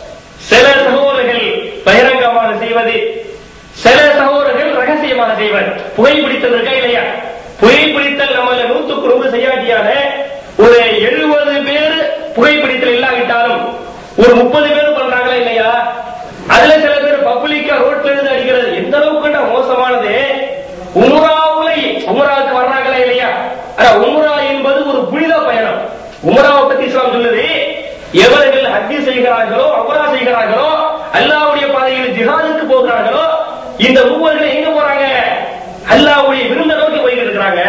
சில சகோதரர்கள் பகிரங்கமாக செய்வது சில சகோதரர்கள் ரகசியமாக செய்வர் புகைப்பிடித்தல் இருக்கா இல்லையா புகைப்பிடித்தல் நம்மள நூத்துக்கு நூறு செய்யாட்டியான ஒரு எழுபது பேர் புகைப்பிடித்தல் இல்லாவிட்டாலும் ஒரு முப்பது பேர் பண்றாங்களா இல்லையா அதுல சில பேர் பப்ளிக்கா ரோட்ல இருந்து அடிக்கிறது எந்த அளவுக்கு மோசமானது உம்ராவுல உம்ராவுக்கு வர்றாங்களா இல்லையா ஆனா உம்ரா என்பது ஒரு புனித பயணம் உம்ராவை பத்தி இஸ்லாம் சொல்லுது எவர்கள் ஹஜ்ஜி செய்கிறார்களோ உம்ரா செய்கிறார்களோ அல்லாஹ்வுடைய பாதையில் ஜிஹாதுக்கு போகிறார்களோ இந்த மூவர்கள் எங்க போறாங்க அல்லாஹ்வுடைய விருந்த நோக்கி போய்கிட்டு இருக்கிறாங்க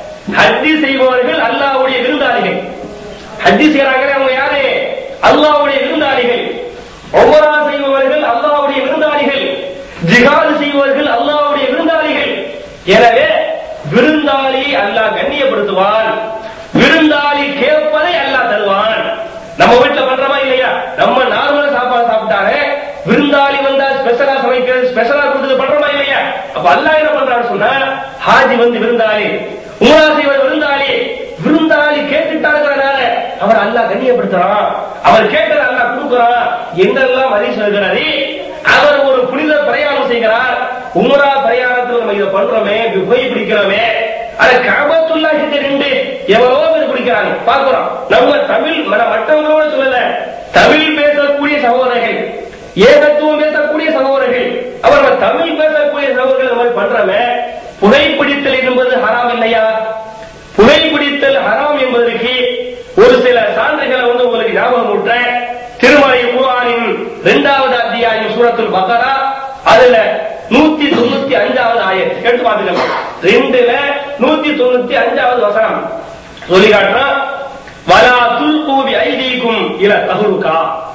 ஹஜ்ஜி செய்பவர்கள் அல்லாஹ்வுடைய விருந்தாளிகள் ஹஜ்ஜி செய்யறாங்களே அவங்க யாரு அல்லாஹ்வுடைய விருந்தாளிகள் உம்ரா செய்பவர்கள் அல்லாஹ்வுடைய விருந்தாளிகள் ஜிஹாது செய்பவர்கள் அல்லாஹ்வுடைய விருந்தாளிகள் எனவே விருந்தாளி அல்லாஹ் கண்ணியப்படுத்துவான் விருந்தாளி கேட்பதை அல்லாஹ் தருவான் நம்ம வீட்டுல பண்றோமா இல்லையா நம்ம நார்மலா சாப்பாடு சாப்பிட்டாரு விருந்தாளி வந்தா ஸ்பெஷலா சமைக்கிறது ஸ்பெஷலா கொடுத்தது பண்றோமா இல்லையா அப்ப அல்லாஹ் என்ன பண்றான்னு சொன்னா ஹாஜி வந்து விருந்தாளி உமரா செய்வர் விருந்தாளி விருந்தாளி கேட்டுட்டாருங்கிறனால அவர் அல்லாஹ் கண்ணியப்படுத்துறான் அவர் கேட்டதை அல்லாஹ் கொடுக்குறான் என்றெல்லாம் வரி சொல்கிறாரு அவர் ஒரு புனித பிரயாணம் செய்கிறார் உம்ரா பிரயாணத்துல நம்ம இதை பண்றோமே இப்படி போய் பிடிக்கிறோமே அட கபத்துல்லா கிட்ட நின்று எவ்வளவோ பேர் பிடிக்கிறாங்க பாக்குறோம் நம்ம தமிழ் மன மற்றவங்களோட சொல்லல தமிழ் பேசக்கூடிய சகோதரர்கள் ஏகத்துவம் பேசக்கூடிய சகோதரர்கள் அவர் நம்ம தமிழ் பேசக்கூடிய சகோதரர்கள் இந்த மாதிரி பண்றோமே புகைப்பிடித்தல் என்பது ஹராம் இல்லையா புகைப்பிடித்தல் ஹராம் என்பதற்கு ஒரு சில சான்றுகளை வந்து உங்களுக்கு ஞாபகம் ஊட்டுறேன் திருமலை குர்ஆனின் இரண்டாவது அத்தியாயம் சூரத்துல் பக்கரா அதுல நூத்தி தொண்ணூத்தி அஞ்சாவது ஆயத் எடுத்து பாத்துக்கலாம் ரெண்டுல நூத்தி தொண்ணூத்தி அஞ்சாவது வசனம் சொல்லி காட்டுறான் வலா துல்கூபி ஐதீக்கும் இல தகுருக்கா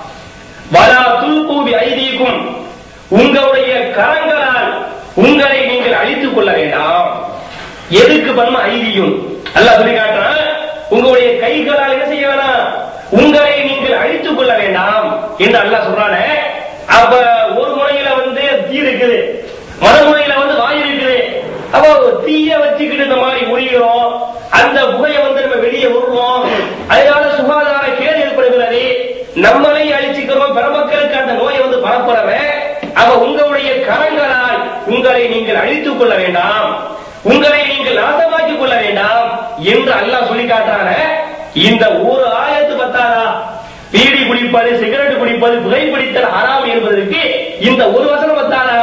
வலா துல்கூபி ஐதீக்கும் உங்களுடைய கரங்களால் உங்களை நீங்கள் அழித்துக் கொள்ள வேண்டாம் எதுக்கு பண்ண ஐதியும் அல்லாஹ் சொல்லி காட்டுறான் உங்களுடைய கைகளால் என்ன செய்ய வேணாம் உங்களை நீங்கள் அழித்துக் கொள்ள வேண்டாம் என்று அல்லாஹ் சொல்றானே அப்ப ஒரு முறையில வந்து தீ இருக்குது மறுமுறையில வந்து வாய் இருக்குது அப்ப தீய வச்சுக்கிட்டு இந்த மாதிரி உரிகிறோம் அந்த புகையை வந்து நம்ம வெளியே விடுறோம் அதனால சுகாதார கேடு ஏற்படுகிறது நம்மளை அழிச்சுக்கிறோம் பெருமக்களுக்கு அந்த நோயை வந்து பரப்புறவன் அவ உங்களுடைய கரங்களால் உங்களை நீங்கள் அழித்துக் கொள்ள வேண்டாம் உங்களை நீங்கள் நாசமாக்கிக் கொள்ள வேண்டாம் என்று அல்லாஹ் சொல்லி காட்டுறான இந்த ஒரு ஆயத்து பத்தாதா பீடி குடிப்பது சிகரெட் குடிப்பது புகைப்பிடித்தல் ஹராம் என்பதற்கு இந்த ஒரு வசனம் பத்தாதா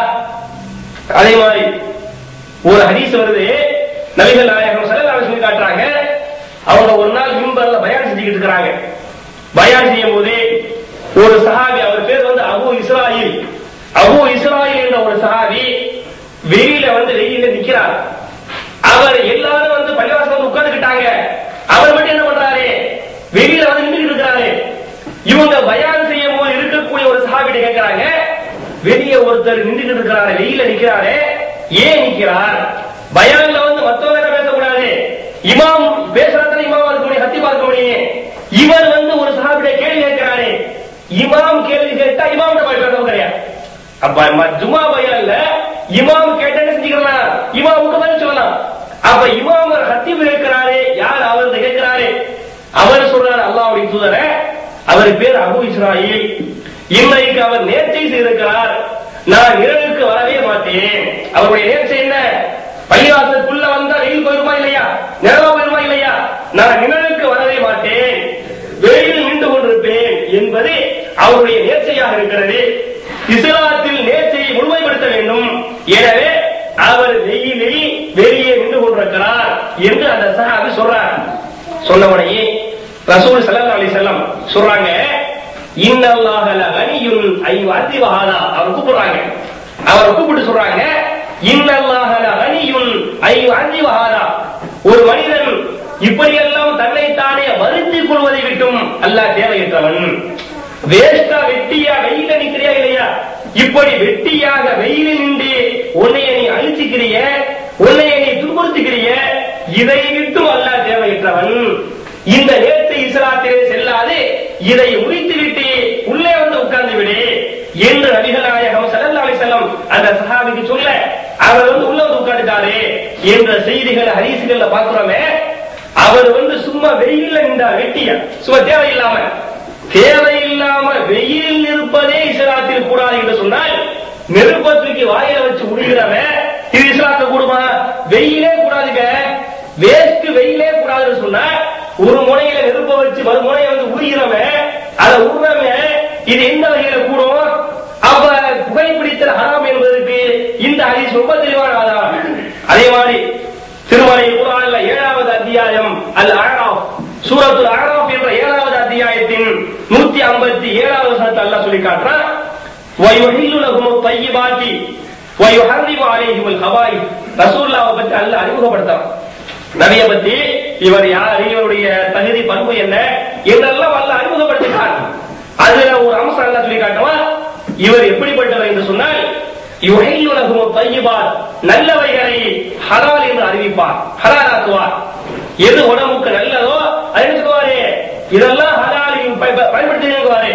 அதே மாதிரி ஒரு ஹதீஸ் வருது நபிகள் நாயகம் ஸல்லல்லாஹு சொல்லி காட்டுறாங்க அவங்க ஒரு நாள் மிம்பர்ல பயான் செஞ்சுக்கிட்டு இருக்கிறாங்க பயான் செய்யும் போது ஒரு சஹாபி அவர் பேர் வந்து அபு இஸ்ராயில் அபு இஸ்ராயில் என்ற ஒரு சஹாபி வெளியில வந்து வெயில நிக்கிறார் அவர் எல்லாரும் வந்து பள்ளிவாசல் வந்து உட்கார்ந்துக்கிட்டாங்க அவர் மட்டும் என்ன பண்றாரு வெளியில வந்து நின்றுட்டு இருக்கிறாரு இவங்க பயான் செய்யும் போது இருக்கக்கூடிய ஒரு சஹாபிட்ட கேட்கிறாங்க வெளியே ஒருத்தர் நின்றுட்டு இருக்கிறாரு வெயில நிக்கிறாரு ஏன் நிக்கிறார் பயான்ல வந்து மத்தவங்க என்ன பேசக்கூடாது இமாம் பேசுறதுல இமாம் இருக்க முடியும் ஹத்தி பார்க்க முடியும் இவர் வந்து ஒரு சஹாபிட்ட கேள்வி கேட்கிறாரு இமாம் கேள்வி கேட்டா இமாம் போய் பேச கிடையாது அப்ப ம- ஜுமா பயான்ல இமாம் கேட்டேன்னு செஞ்சுக்கலாம் இமாமுக்கு பதில் சொல்லலாம் அப்ப இமாம் ஒரு ஹத்தீப் கேட்கிறாரு யார் அவர் கேட்கிறாரு அவர் சொல்றாரு அல்லாஹ்வுடைய தூதரே அவர் பேர் அபு இஸ்ராயில் இன்றைக்கு அவர் நேர்ச்சை செய்திருக்கிறார் நான் இரவுக்கு வரவே மாட்டேன் அவருடைய நேர்ச்சை என்ன பள்ளிவாசலுக்குள்ள வந்தா வெயில் போயிருமா இல்லையா நிழலா போயிருமா இல்லையா நான் நிழலுக்கு வரவே மாட்டேன் வெயில் நின்று கொண்டிருப்பேன் என்பது அவருடைய நேர்ச்சையாக இருக்கிறது இஸ்லாத்தில் நேர்ச்சையை முழுமைப்படுத்த வேண்டும் எனவே அவர் வெயிலில் வெளியே நின்று கொண்டிருக்கிறார் என்று அந்த சஹாபி சொல்றார் சொன்னவனையே ரசூல் ஸல்லல்லாஹு அலைஹி வஸல்லம் சொல்றாங்க இன்னல்லாஹ லகனியுன் ஐ வஹாதா அவர் கூப்பிடுறாங்க அவர் கூப்பிட்டு சொல்றாங்க இன்னல்லாஹ லகனியுன் ஐ வஹாதா ஒரு மனிதன் இப்படியெல்லாம் தன்னைத்தானே வருத்திக் கொள்வதை விட்டும் அல்லாஹ் தேவையற்றவன் வேஸ்டா வெட்டியா வெயில நிக்கிறியா இல்லையா இப்படி வெட்டியாக வெயிலில் நின்று உன்னைய நீ அழிச்சுக்கிறிய உன்னைய நீ துன்புறுத்துக்கிறிய இதை விட்டும் அல்லாஹ் தேவையற்றவன் இந்த நேர்த்து இஸ்லாத்திலே செல்லாது இதை முடித்து விட்டு உள்ளே வந்து உட்கார்ந்து விடு என்று நபிகள் நாயகம் ஸல்லல்லாஹு அலைஹி வஸல்லம் அந்த சஹாபிக்கு சொல்ல அவர் வந்து உள்ள வந்து உட்கார்ந்துட்டாரு என்ற செய்திகள் ஹதீஸ்கள்ல பாக்குறோமே அவர் வந்து சும்மா வெயில்ல நின்றா வெட்டியா சும்மா தேவையில்லாம தேவையில்லாம வெயில் இருப்பதே இஸ்லாத்தில் கூடாது என்று சொன்னால் நெருப்பத்துக்கு வாயில வச்சு உடுகிறவன் இது இஸ்லாத்த கூடுமா வெயிலே கூடாதுங்க வேஸ்ட் வெயிலே கூடாதுன்னு சொன்னா ஒரு முனையில நெருப்ப வச்சு மறு முனையை வந்து உருகிறவன் அதை உருவவன் இது எந்த வகையில கூடும் அப்ப புகைப்பிடித்தல் ஹராம் என்பதற்கு இந்த ஹதீஸ் ரொம்ப தெளிவான ஆதாரம் அதே மாதிரி திருமலை குரான்ல ஏழாவது அத்தியாயம் அல் அழகாப் சூரத்துல் அழகாப் என்ற ஏழாவது அத்தியாயத்தின் நூத்தி ஐம்பத்தி ஏழாவது வசனத்தை அல்லாஹ் சொல்லி காட்டுறான் وَيُحِلُّ لَهُمُ الطَّيِّبَاتِ وَيُحَرِّمُ عَلَيْهِمُ الْخَبَائِثَ ரசூலுல்லாஹ்வை பற்றி அல்லாஹ் அறிமுகப்படுத்துறான் நபியை பத்தி இவர் யார் இவருடைய தகுதி பண்பு என்ன என்றெல்லாம் அல்லாஹ் அறிமுகப்படுத்தினார் அதுல ஒரு அம்சம் அல்லாஹ் சொல்லி காட்டுவான் இவர் எப்படிப்பட்டவர் என்று சொன்னால் யுஹில்லு லஹும் தய்யிபாத் நல்லவைகளை ஹலால் என்று அறிவிப்பார் ஹலால் ஆக்குவார் எது உடம்புக்கு நல்லதோ அதை என்ன சொல்லுவாரு இதெல்லாம் ஹலால் பயன்படுத்திவாரு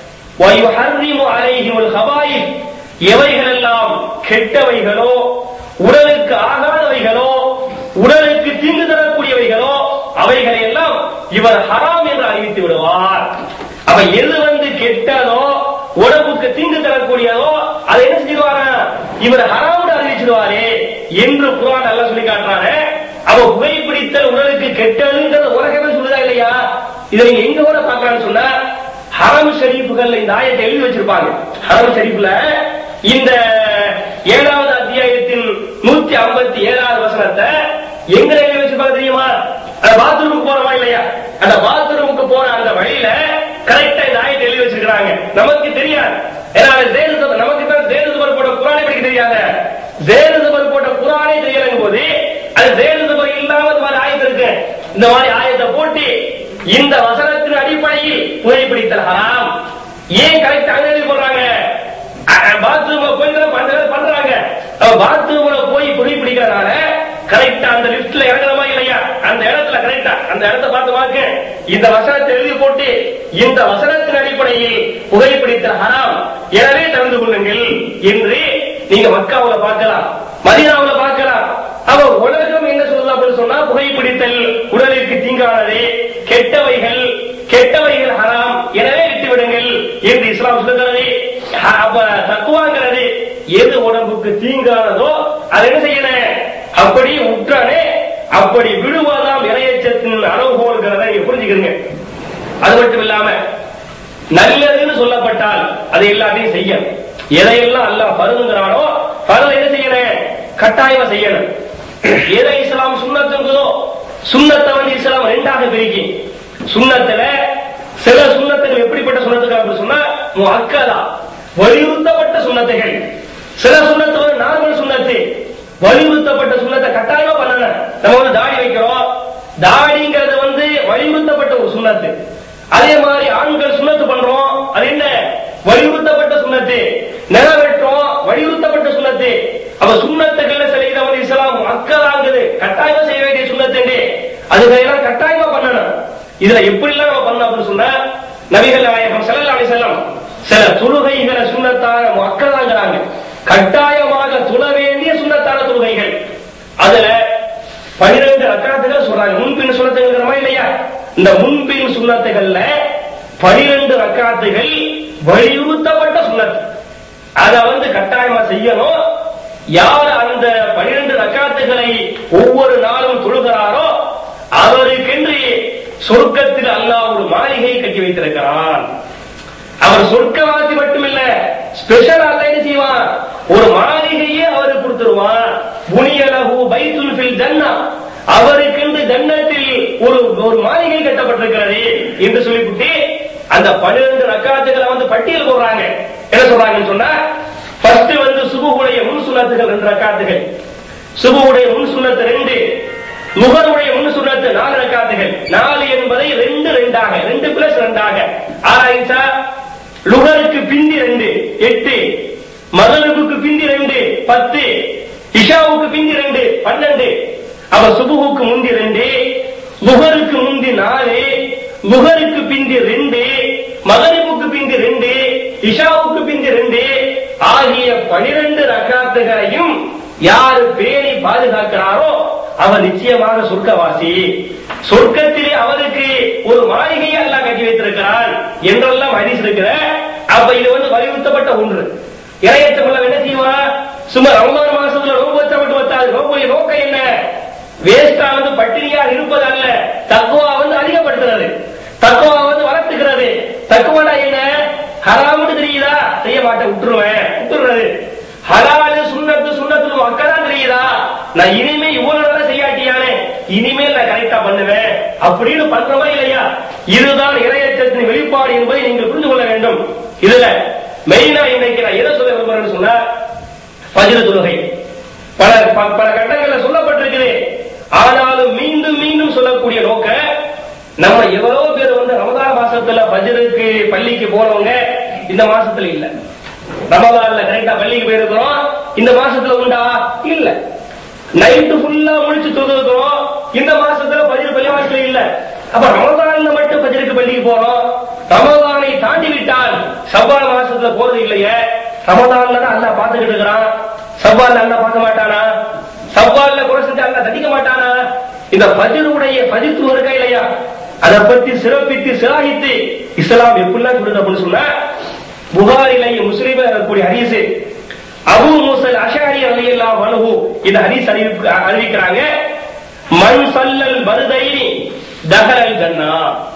வயுஹர்ரிமு அலைஹிமுல் ஹபாயிஸ் எவைகள் எல்லாம் கெட்டவைகளோ உடலுக்கு ஆகாதவைகளோ உடலுக்கு தீங்கு தரக்கூடியவைகளோ அவைகளை எல்லாம் இவர் ஹராம் என்று அறிவித்து விடுவார் அப்ப எது வந்து கெட்டதோ உடம்புக்கு தீங்கு தரக்கூடியதோ அதை என்ன செஞ்சிருவாரா இவர் ஹராம் அறிவிச்சிருவாரே என்று குரான் நல்லா சொல்லி காட்டுறாரு அவ புகைப்பிடித்தல் உடலுக்கு கெட்டதுன்றது உலகமே சொல்லுதா இல்லையா இதை நீங்க எங்க கூட பார்க்கலாம்னு சொன்னா ஹரம் ஷரீஃபுகள்ல இந்த ஆயத்தை எழுதி வச்சிருப்பாங்க ஹரம் ஷரீஃப்ல இந்த ஏழாவது அத்தியாயத்தின் நூத்தி ஐம்பத்தி ஏழாவது வசனத்தை எங்க எழுதி வச்சிருப்பாங்க தெரியுமா அந்த பாத்ரூமுக்கு போறோமா இல்லையா அந்த பாத்ரூமுக்கு போற அந்த வழியில கரெக்டா இந்த ஆயத்தை எழுதி வச்சிருக்காங்க நமக்கு தெரியாது ஏன்னா ஜேனு நமக்கு தான் ஜேனு சுபர் போட்ட குரானே படிக்க தெரியாத ஜேனு சுபர் போட்ட குரானே தெரியலங்க போது அது ஜேனு சுபர் இல்லாம இந்த மாதிரி ஆயத்து இருக்கு இந்த மாதிரி ஆயத்தை போட்டு இந்த வசனத்தின் அடிப்படையில் புகைப்பிடித்தல் ஹராம் ஏன் கரெக்ட் அங்க எழுதி போடுறாங்க பாத்ரூம்ல போய் தான் பண்றது பண்றாங்க பாத்ரூம்ல போய் புகைப்பிடிக்கிறதுனால கரெக்டா அந்த லிப்ட்ல இறங்கணுமா இல்லையா அந்த இடத்துல கரெக்டா அந்த இடத்த பார்த்து வாங்க இந்த வசனத்தை எழுதி போட்டு இந்த வசனத்தின் அடிப்படையில் புகைப்பிடித்தல் ஹராம் எனவே தந்து கொள்ளுங்கள் என்று நீங்க மக்காவுல பார்க்கலாம் மதினாவுல பார்க்கலாம் அவ உலகம் என்ன சொல்லுது அப்படின்னு சொன்னா புகைப்பிடித்தல் உடலுக்கு தீங்கானது கெட்டவைகள் கெட்டவைகள் ஹராம் எனவே விட்டு விடுங்கள் என்று இஸ்லாம் சொல்லுகிறது அப்ப தக்குவாங்கிறது எது உடம்புக்கு தீங்கானதோ அதை என்ன செய்யணும் அப்படி உற்றானே அப்படி விடுவதாம் இறையச்சத்தின் அளவுகோல்கிறத நீங்க புரிஞ்சுக்கிறீங்க அது மட்டும் இல்லாம நல்லதுன்னு சொல்லப்பட்டால் அதை எல்லாத்தையும் செய்யணும் எதையெல்லாம் அல்லாஹ் பருதுங்கிறானோ பருதை என்ன செய்யணும் கட்டாயமா செய்யணும் எதை இஸ்லாம் சுண்ணத்துங்குதோ சுண்ணத்தை வந்து இஸ்லாம் ரெண்டாக பிரிக்கி சுண்ணத்துல சில சுண்ணத்துகள் எப்படிப்பட்ட சுண்ணத்துகள் அப்படின்னு சொன்னா அக்கதா வலியுறுத்தப்பட்ட சுண்ணத்துகள் சில சுண்ணத்து வந்து நார்மல் சுண்ணத்து வலியுறுத்தப்பட்ட சுண்ணத்தை கட்டாயமா பண்ணணும் நம்ம வந்து தாடி வைக்கிறோம் தாடிங்கிறது வந்து வலியுறுத்தப்பட்ட ஒரு சுண்ணத்து அதே மாதிரி ஆண்கள் சுண்ணத்து பண்றோம் அது என்ன வலியுறுத்தப்பட்ட சுண்ணத்து நிறைவேற்றோம் வலியுறுத்தப்பட்ட சுண்ணத்து அப்ப சுண்ணத்துகள்ல சில இதை வந்து இஸ்லாம் மக்களாங்குது கட்டாயமா செய்ய வேண்டிய சுண்ணத்து அதுகளெல்லாம் கட்டாயமா பண்ணணும் இதுல எப்படி எல்லாம் நம்ம பண்ணணும் அப்படின்னு சொன்னா நபிகள் நாயகம் ஸல்லல்லாஹு அலைஹி வஸல்லம் சில தொழுகைகளை சுண்ணத்தான மக்களாங்கிறாங்க கட்டாயமாக தொழ வேண்டிய சுண்ணத்தான தொழுகைகள் அதுல பனிரெண்டு ரக்காத்துகள் சொல்றாங்க முன்பின் சுண்ணத்துங்கிறமா இல்லையா இந்த முன்பின் சுண்ணத்துகள்ல பனிரெண்டு ரக்காத்துகள் வலியுறுத்தப்பட்ட சுண்ணத்து அத வந்து கட்டாயமா செய்யணும் யார் அந்த பனிரெண்டு ரக்காத்துகளை ஒவ்வொரு நாளும் சொர்க்கத்தில் அல்லாஹ் ஒரு மாளிகையை கட்டி வைத்திருக்கிறான் அவர் சொர்க்கவாசி மட்டுமில்ல ஸ்பெஷல் அல்ல என்ன செய்வான் ஒரு மாளிகையே அவருக்கு கொடுத்துருவான் புனியலகு பைத்துல் ஃபில் ஜன்னா அவருக்கென்று ஜன்னத்தில் ஒரு ஒரு மாளிகை கட்டப்பட்டிருக்கிறது என்று சொல்லிவிட்டு அந்த பன்னிரண்டு ரக்காத்துகளை வந்து பட்டியல் போடுறாங்க என்ன சொல்றாங்கன்னு சொன்னா ஃபர்ஸ்ட் வந்து சுபுடைய முன் சுனத்துகள் ரெண்டு ரக்காத்துகள் சுபுடைய முன் சுனத்து ரெண்டு முகருடைய முன் சுனத்து நாலு ரக்காத்துகள் நாலு என்பதை ரெண்டு ரெண்டாக ரெண்டு பிளஸ் ரெண்டாக ஆராய்ச்சா லுகருக்கு பிந்தி ரெண்டு எட்டு மகனுக்கு பிந்தி ரெண்டு பத்து இஷாவுக்கு பிந்தி ரெண்டு பன்னெண்டு அவ சுபுகுக்கு முந்தி ரெண்டு முகருக்கு முந்தி நாலு முகருக்கு பிந்தி ரெண்டு மகரிபுக்கு பிந்தி ரெண்டு இஷாவுக்கு பிந்தி ரெண்டு ஆகிய பனிரெண்டு ரக்காத்துகளையும் யாரு பேணி பாதுகாக்கிறாரோ அவர் நிச்சயமாக சொர்க்கவாசி சொர்க்கத்திலே அவருக்கு ஒரு மாளிகையை எல்லாம் கட்டி வைத்திருக்கிறான் என்றெல்லாம் ஹதீஸ் இருக்கிற அப்ப இது வந்து வலியுறுத்தப்பட்ட ஒன்று இறையச்சம் என்ன செய்வான் சும்மா ரமலான் மாசத்துல நோம்பு வச்சா மட்டும் வச்சாது நோம்புடைய நோக்கம் என்ன வேஸ்டா வந்து பட்டினியாக இருப்பது அல்ல தக்குவா வந்து அதிகப்படுத்துறது தக்குவா வந்து வளர்த்துக்கிறது தக்குவாடா என்ன ஹராம்னு தெரியுதா செய்ய மாட்டேன் விட்டுருவேன் விட்டுறது ஹலாலு சுண்ணத்து சுண்ணத்து மக்கதான் தெரியுதா நான் இனிமே இவ்வளவு நேரம் செய்யாட்டியானே இனிமேல் நான் கரெக்டா பண்ணுவேன் அப்படின்னு பண்றோமா இல்லையா இதுதான் இறையச்சத்தின் வெளிப்பாடு என்பதை நீங்கள் புரிந்து கொள்ள வேண்டும் இதுல மெயினா இன்னைக்கு நான் எதை சொல்ல விரும்புறேன்னு சொன்னா பஜ்ர தொழுகை பல ப- பல கட்டங்கள்ல சொல்லப்பட்டிருக்குது ஆனாலும் மீண்டும் மீண்டும் சொல்லக்கூடிய நோக்க நம்ம எவ்வளவு பேர் வந்து ரமதான் மாசத்துல பஜ்ருக்கு பள்ளிக்கு போறவங்க இந்த மாசத்துல இல்ல ரமதான்ல கரெக்டா பள்ளிக்கு போயிருக்கிறோம் இந்த மாசத்துல உண்டா இல்ல நைட்டு ஃபுல்லா முடிச்சு தொழுகிறோம் இந்த மாசத்துல பஜ்ர் பள்ளிவாசல இல்ல அப்ப ரமதான்ல மட்டும் பஜ்ருக்கு பள்ளிக்கு போறோம் ரமதானை தாண்டி விட்டால் சவ்வால் மாசத்துல போறது இல்லையே ரமதான்ல தான் அல்லாஹ் பாத்துக்கிட்டு இருக்கிறான் சவ்வால் அல்லாஹ் பார்க்க மாட்டானா சவ்வால்ல குறை செஞ்சு அல்லாஹ் தண்டிக்க மாட்டானா இந்த பஜ்ருடைய பதித்து இருக்கா இல்லையா அதை பத்தி சிறப்பித்து சிலாகித்து இஸ்லாம் எப்படிலாம் சொல்லுது அப்படின்னு சொன்னா புகாரிலேயே முஸ்லீமே இருக்கக்கூடிய ஹதீஸ் அபூ மூசல் அஷாரி ரலியல்லாஹு அன்ஹு இந்த ஹதீஸ் அறிவிப்பு அறிவிக்கிறாங்க மன் சல்லல் பருதைனி தஹலல் ஜன்னா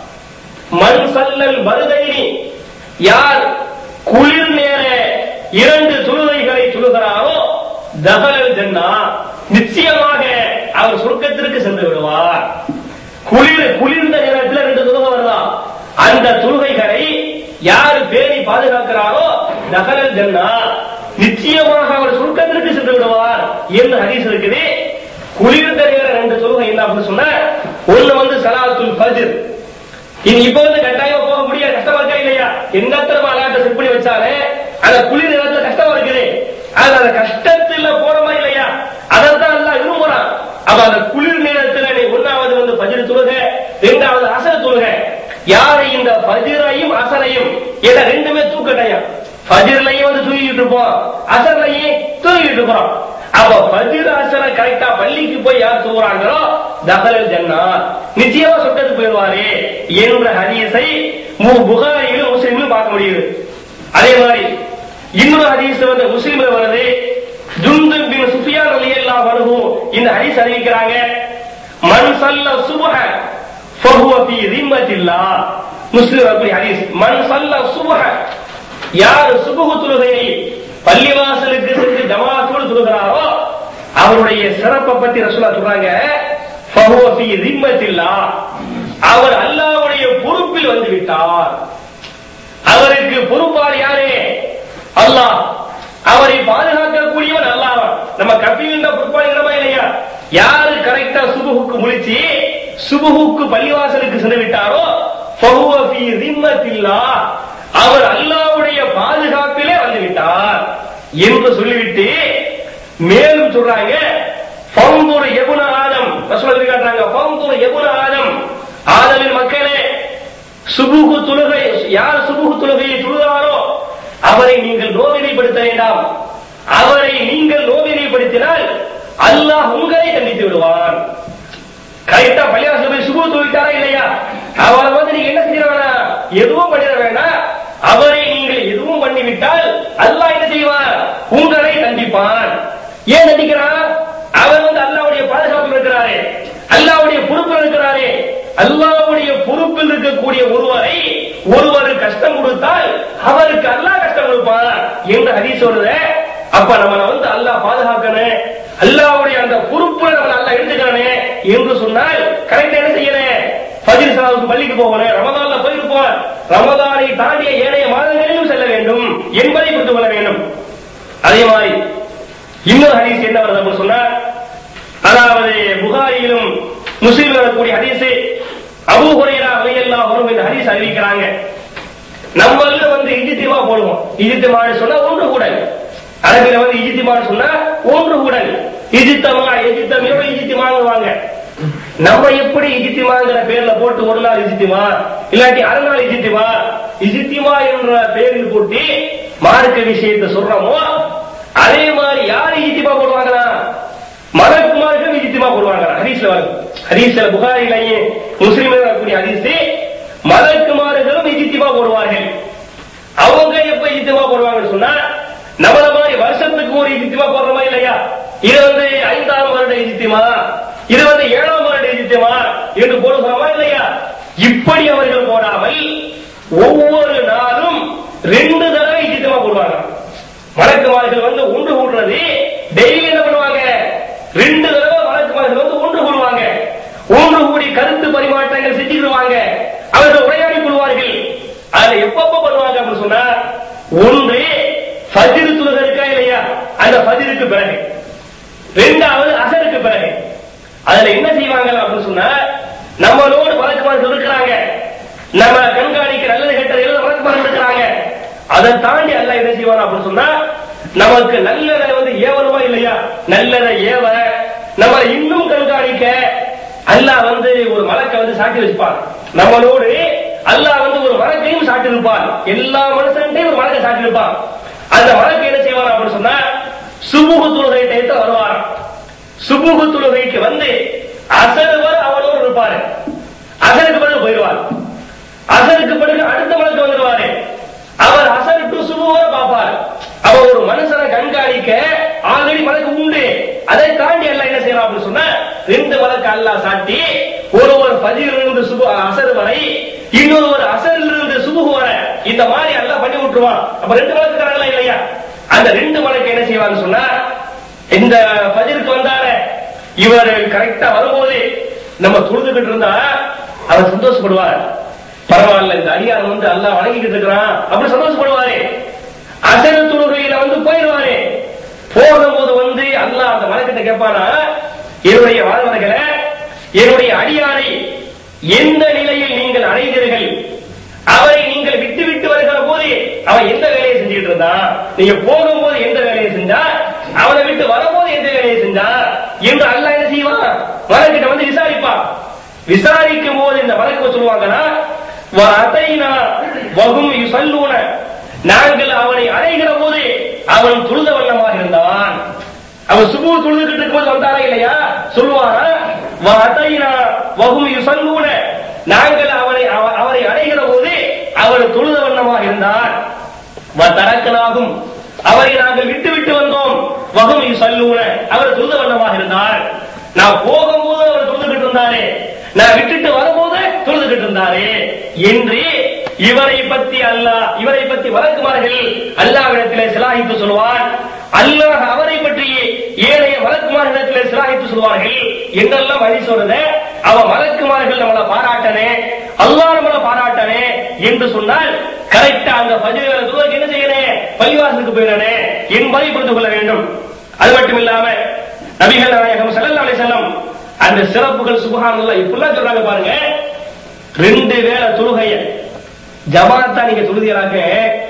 மன் சல்லல் பருதைனி யார் குளிர் நேர இரண்டு தொழுகைகளை தொழுகிறாரோ தஹலல் ஜன்னா நிச்சயமாக அவர் சொர்க்கத்திற்கு சென்று விடுவார் குளிர் குளிர்ந்த நேரத்தில் ரெண்டு தொழுகை வருதா அந்த தொழுகைகளை யார் பேணி பாதுகாக்கிறாரோ நகலல் ஜன்னா நிச்சயமாக அவர் சொர்க்கத்திற்கு சென்று விடுவார் என்று ஹதீஸ் இருக்குது குளிர்ந்த நேரம் ரெண்டு தொழுகை என்ன அப்படின்னு சொன்னா ஒண்ணு வந்து சலாத்துல் ஃபஜ்ர் இது இப்ப வந்து கட்டாயமா போக முடியாது கஷ்டமா இருக்கா இல்லையா எங்கத்திரமா அலாட்ட செட் பண்ணி வச்சாலே அந்த குளிர் நேரத்துல கஷ்டமா இருக்குது அது அந்த கஷ்டத்துல போறோமா இல்லையா அதைத்தான் எல்லாம் விரும்புறான் அப்ப அந்த குளிர் நேரத்துல நீ ஒன்னாவது வந்து பஜ்ர் தொழுக இரண்டாவது அசர் தொழுக யாரை இந்த பஜ்ரையும் அசரையும் என ரெண்டுமே தூக்கட்டையும் ஃபஜ்ர்லயும் வந்து தூங்கிட்டு இருப்போம் அசர்லயும் தூங்கிட்டு இருக்கிறோம் அப்ப ஃபஜ்ர் அசர கரெக்டா பள்ளிக்கு போய் யார் தூங்குறாங்களோ தகலல் ஜன்னா நிச்சயமா சொர்க்கத்துக்கு போயிடுவாரு என்ற ஹதீஸை மு- புகாரியிலும் முஸ்லிமிலும் பார்க்க முடியுது அதே மாதிரி இன்னொரு ஹதீஸ் வந்து முஸ்லிம்ல வருது ஜுந்து பின் சுஃபியான் ரலியல்லாஹு அன்ஹு இந்த ஹதீஸ் அறிவிக்கிறாங்க மன் சல்ல சுபஹ ஃபஹுவ ஃபீ ரிம்மத்தில்லாஹ் முஸ்லிம் அப்படி ஹதீஸ் மன் சல்ல சுபஹ யார் சுபஹு தொழுகையை பள்ளிவாசலுக்கு சென்று ஜமாத்தோடு தொழுகிறாரோ அவருடைய சிறப்பை பத்தி ரசூலா சொல்றாங்க ஃபஹுவ ஃபீ ரிம்மத்தில்லாஹ் அவர் அல்லாஹ்வுடைய பொறுப்பில் வந்து விட்டார் அவருக்கு பொறுப்பார் யாரு அல்லாஹ் அவரை பாதுகாக்கக்கூடியவன் அல்லாஹ் நம்ம கபிலின்ற பொறுப்பாளிகளமா இல்லையா யாரு கரெக்டா சுபுகுக்கு முழிச்சு சுபுகுக்கு பள்ளிவாசலுக்கு சென்று விட்டாரோ ஃபஹுவ ஃபீ ரிம்மத்தில்லாஹ் அவர் அல்லாஹ்வுடைய பாதுகாப்பிலே வந்து விட்டார் என்று சொல்லிவிட்டு மேலும் சொல்றாங்க ஃபங்குர் எபுன ஆதம் ரசூலுல்லாஹி காட்டுறாங்க ஃபங்குர் எபுன ஆதம் ஆதமின் மக்களே சுபுகு தொழுகை யார் சுபுகு தொழுகையை தொழுகிறாரோ அவரை நீங்கள் நோவினைப்படுத்த வேண்டாம் அவரை நீங்கள் நோவினைப்படுத்தினால் அல்லாஹ் உங்களை தண்டித்து விடுவான் கரெக்டா பள்ளிவாசல் போய் சுபு தொழுவிட்டாரா இல்லையா அவரை வந்து நீங்க என்ன செய்ய வேணாம் எதுவும் பண்ணிட வேண்டாம் அவரை நீங்கள் எதுவும் பண்ணிவிட்டால் அல்லாஹ் என்ன செய்வான் உங்களை தண்டிப்பான் ஏன் தண்டிக்கிறான் அவர் வந்து அல்லாவுடைய பாதுகாப்பு இருக்கிறாரு அல்லாவுடைய பொறுப்பு இருக்கிறாரு அல்லாவுடைய ஒருவர் கஷ்டம் கொடுத்தால் அவருக்கு அல்லாஹ் கஷ்டம் கொடுப்பான் என்று ஹதீஸ் சொல்லுது அப்ப நம்மள வந்து அல்லாஹ் பாதுகாக்கணும் அல்லாஹ்வுடைய அந்த பொறுப்புல நம்ம அல்லாஹ் எடுத்துக்கணும் என்று சொன்னால் கரெக்டா என்ன செய்யணும் ஃபஜ்ர் சலாவுக்கு பள்ளிக்கு போகணும் ரமதான்ல போயிருப்போம் ரமதானை தாண்டிய ஏனைய மாதங்களிலும் செல்ல வேண்டும் என்பதை புரிந்து கொள்ள வேண்டும் அதே மாதிரி இன்னொரு ஹதீஸ் என்ன வருது அப்படின்னு சொன்னா அதாவது புகாரியிலும் முஸ்லீம் வரக்கூடிய ஹதீஸ் அபூ ஹுரைரா ரலியல்லாஹு அன்ஹு இந்த ஹதீஸ் அறிவிக்கிறாங்க நம்மள வந்து இஜித்திமா போடுவோம் இஜித்திமான்னு சொன்னா ஒன்று கூடல் அரபில வந்து இஜித்திமான்னு சொன்னா ஒன்று கூடல் இஜித்தமா எஜித்தமையோ இஜித்திமாங்குவாங்க நம்ம எப்படி இஜித்திமாங்கிற பேர்ல போட்டு ஒரு நாள் இஜித்திமா இல்லாட்டி அரை நாள் இஜித்திமா இஜித்திமா என்ற பேரில் போட்டு மார்க்க விஷயத்தை சொல்றோமோ அதே மாதிரி யாரு இஜித்திமா போடுவாங்களா மலக்குமார்கள் இஜித்திமா போடுவாங்க ஹதீஸ்ல வரும் ஹதீஸ்ல புகாரிலேயே முஸ்லிம்ல வரக்கூடிய ஹதீஸ் மலக்குமார்களும் இஜித்திமா போடுவார்கள் அவங்க எப்ப இஜித்திமா போடுவாங்கன்னு சொன்னா நம்மள மாதிரி வருஷத்துக்கு ஒரு இஜித்திமா போடுற மாதிரி இல்லையா இது வந்து ஐந்தாம் வருட இஜித்திமா இது வந்து ஏழாம் வருட இஜித்திமா என்று போடுகிறோமா இல்லையா இப்படி அவர்கள் போடாமல் ஒவ்வொரு நாளும் ரெண்டு தடவை இஜித்திமா போடுவாங்க வழக்குமார்கள் வந்து ஒன்று கூடுறது டெய்லி என்ன பண்ணுவாங்க ரெண்டு தடவை வழக்குமார்கள் வந்து ஒன்று கூடுவாங்க ஒன்று கூடி கருத்து பரிமாற்றங்கள் செஞ்சுக்கிடுவாங்க அவர்கள் உரையாடி கொள்வார்கள் அதுல எப்பப்ப பண்ணுவாங்க அப்படின்னு சொன்னா ஒன்று ஃபஜ்ர் தொழுகை இருக்கா இல்லையா அந்த ஃபஜ்ருக்கு பிறகு ரெண்டாவது அசருக்கு பிறகு அதுல என்ன செய்வாங்க அப்படின்னு சொன்னா நம்மளோடு வழக்குமார்கள் இருக்கிறாங்க நம்ம கண்காணிக்க நல்லது கெட்டது எல்லாம் வழக்குமார்கள் இருக்கிறாங்க அதை தாண்டி அல்ல என்ன செய்வான் அப்படின்னு சொன்னா நமக்கு நல்லதை வந்து ஏவணுமா இல்லையா நல்லதை ஏவ நம்ம இன்னும் கண்காணிக்க அல்லாஹ் வந்து ஒரு மலக்கை வந்து சாட்டி வச்சுப்பான் நம்மளோடு அல்லாஹ் வந்து ஒரு மலக்கையும் சாட்டி இருப்பான் எல்லா மனுஷன்ட்டையும் ஒரு மலக்கை சாட்டி இருப்பான் அந்த மலக்கை என்ன செய்வான் அப்படின்னு சொன்னா சுபுகு தொழுகை டயத்துல வருவார் சுபுகு தொழுகைக்கு வந்து அசர் வர அவனோடு இருப்பாரு அசருக்கு பிறகு போயிடுவார் அசருக்கு பிறகு அடுத்த மலக்கு வந்துடுவாரு அவர் அசர் டு சுபுவர பார்ப்பார் அவர் ஒரு மனுஷனை கண்காணிக்க ஆல்ரெடி மலக்கு உண்டு அதை தாண்டி எல்லாம் என்ன செய்யலாம் அப்படின்னு சொன்னா ரெண்டு மலக்கு அல்லாஹ் சாட்டி ஒரு ஒரு ஃபஜில் இருந்து சுபு அசர் வரை இன்னொரு ஒரு அசரில் இருந்து சுபுகு வர இந்த மாதிரி எல்லாம் பண்ணி விட்டுருவான் அப்ப ரெண்டு மலக்கு தராங்களா இல்லையா அந்த ரெண்டு மலக்கு என்ன செய்வான்னு சொன்னா இந்த ஃபஜிருக்கு வந்தாரு இவர் கரெக்டா வரும்போது நம்ம தொழுதுகிட்டு இருந்தா அவர் சந்தோஷப்படுவார் பரவாயில்ல இந்த அடியார் வந்து அல்லாஹ் வணங்கிக்கிட்டு இருக்கிறான் அப்படி சந்தோஷப்படுவாரு அசல் தொழுகையில வந்து போயிடுவாரு போகும்போது வந்து அல்லாஹ் அந்த வணக்கத்தை கேட்பானா என்னுடைய வாழ்வர்களை என்னுடைய அடியாரை எந்த நிலையில் நீங்கள் அடைந்தீர்கள் அவரை நீங்கள் விட்டு விட்டு வருகிற போது அவன் எந்த வேலையை செஞ்சுட்டு இருந்தான் நீங்க போகும்போது எந்த வேலையை செஞ்சா அவனை விட்டு வரும்போது எந்த வேலையை செஞ்சா என்று அல்லாஹ் என்ன செய்வான் வழக்கிட்ட வந்து விசாரிப்பான் விசாரிக்கும் போது இந்த வழக்கு சொல்லுவாங்கன்னா அத்தைனா வகும் யுசல்லூன நாங்கள் அவனை அடைகிற போது அவன் துழுத வண்ணமாக இருந்தான் அவன் சுபு துழுதுகிட்டு இருக்கும்போது வந்தாரா இல்லையா சொல்லுவாரா அத்தைனா வகும் யுசல்லூன நாங்கள் அவனை அவ- அவரை அடைகிற போது அவர் தொழுத வண்ணமாக இருந்தார் தரக்கனாகும் அவரை நாங்கள் விட்டு விட்டு வந்தோம் வகும் சல்லூன அவர் தொழுத வண்ணமாக இருந்தார் நான் போகும்போது அவர் தொழுதுகிட்டு இருந்தாரே நான் விட்டுட்டு வரும்போது தொழுதுகிட்டு இருந்தாரே என்று இவரை பத்தி அல்லாஹ் இவரை பத்தி வழக்குமார்கள் அல்லாவிடத்திலே சிலாகித்து சொல்வான் அல்லாஹ் அவரை பற்றி ஏனைய வழக்குமார்களிடத்திலே சிலாகித்து சொல்வார்கள் என்றெல்லாம் வழி சொல்றது அவன் வழக்குமார்கள் நம்மளை பாராட்டனே அல்லாஹ் நம்மளை பாராட்டனே என்று சொன்னால் கரெக்டா அந்த பஜ்ர துவக்கு என்ன செய்யறேன் பள்ளிவாசலுக்கு போயிடனே என்பதை புரிந்து கொள்ள வேண்டும் அது மட்டும் இல்லாம நபிகள் நாயகம் ஸல்லல்லாஹு அலைஹி வஸல்லம் அந்த சிறப்புகள் சுபஹானல்லாஹ் இப்படிலாம் சொல்றாங்க பாருங்க ரெண்டு வேளை தொழுகைய ஜமாத்தா நீங்க தொழுதியலாக்க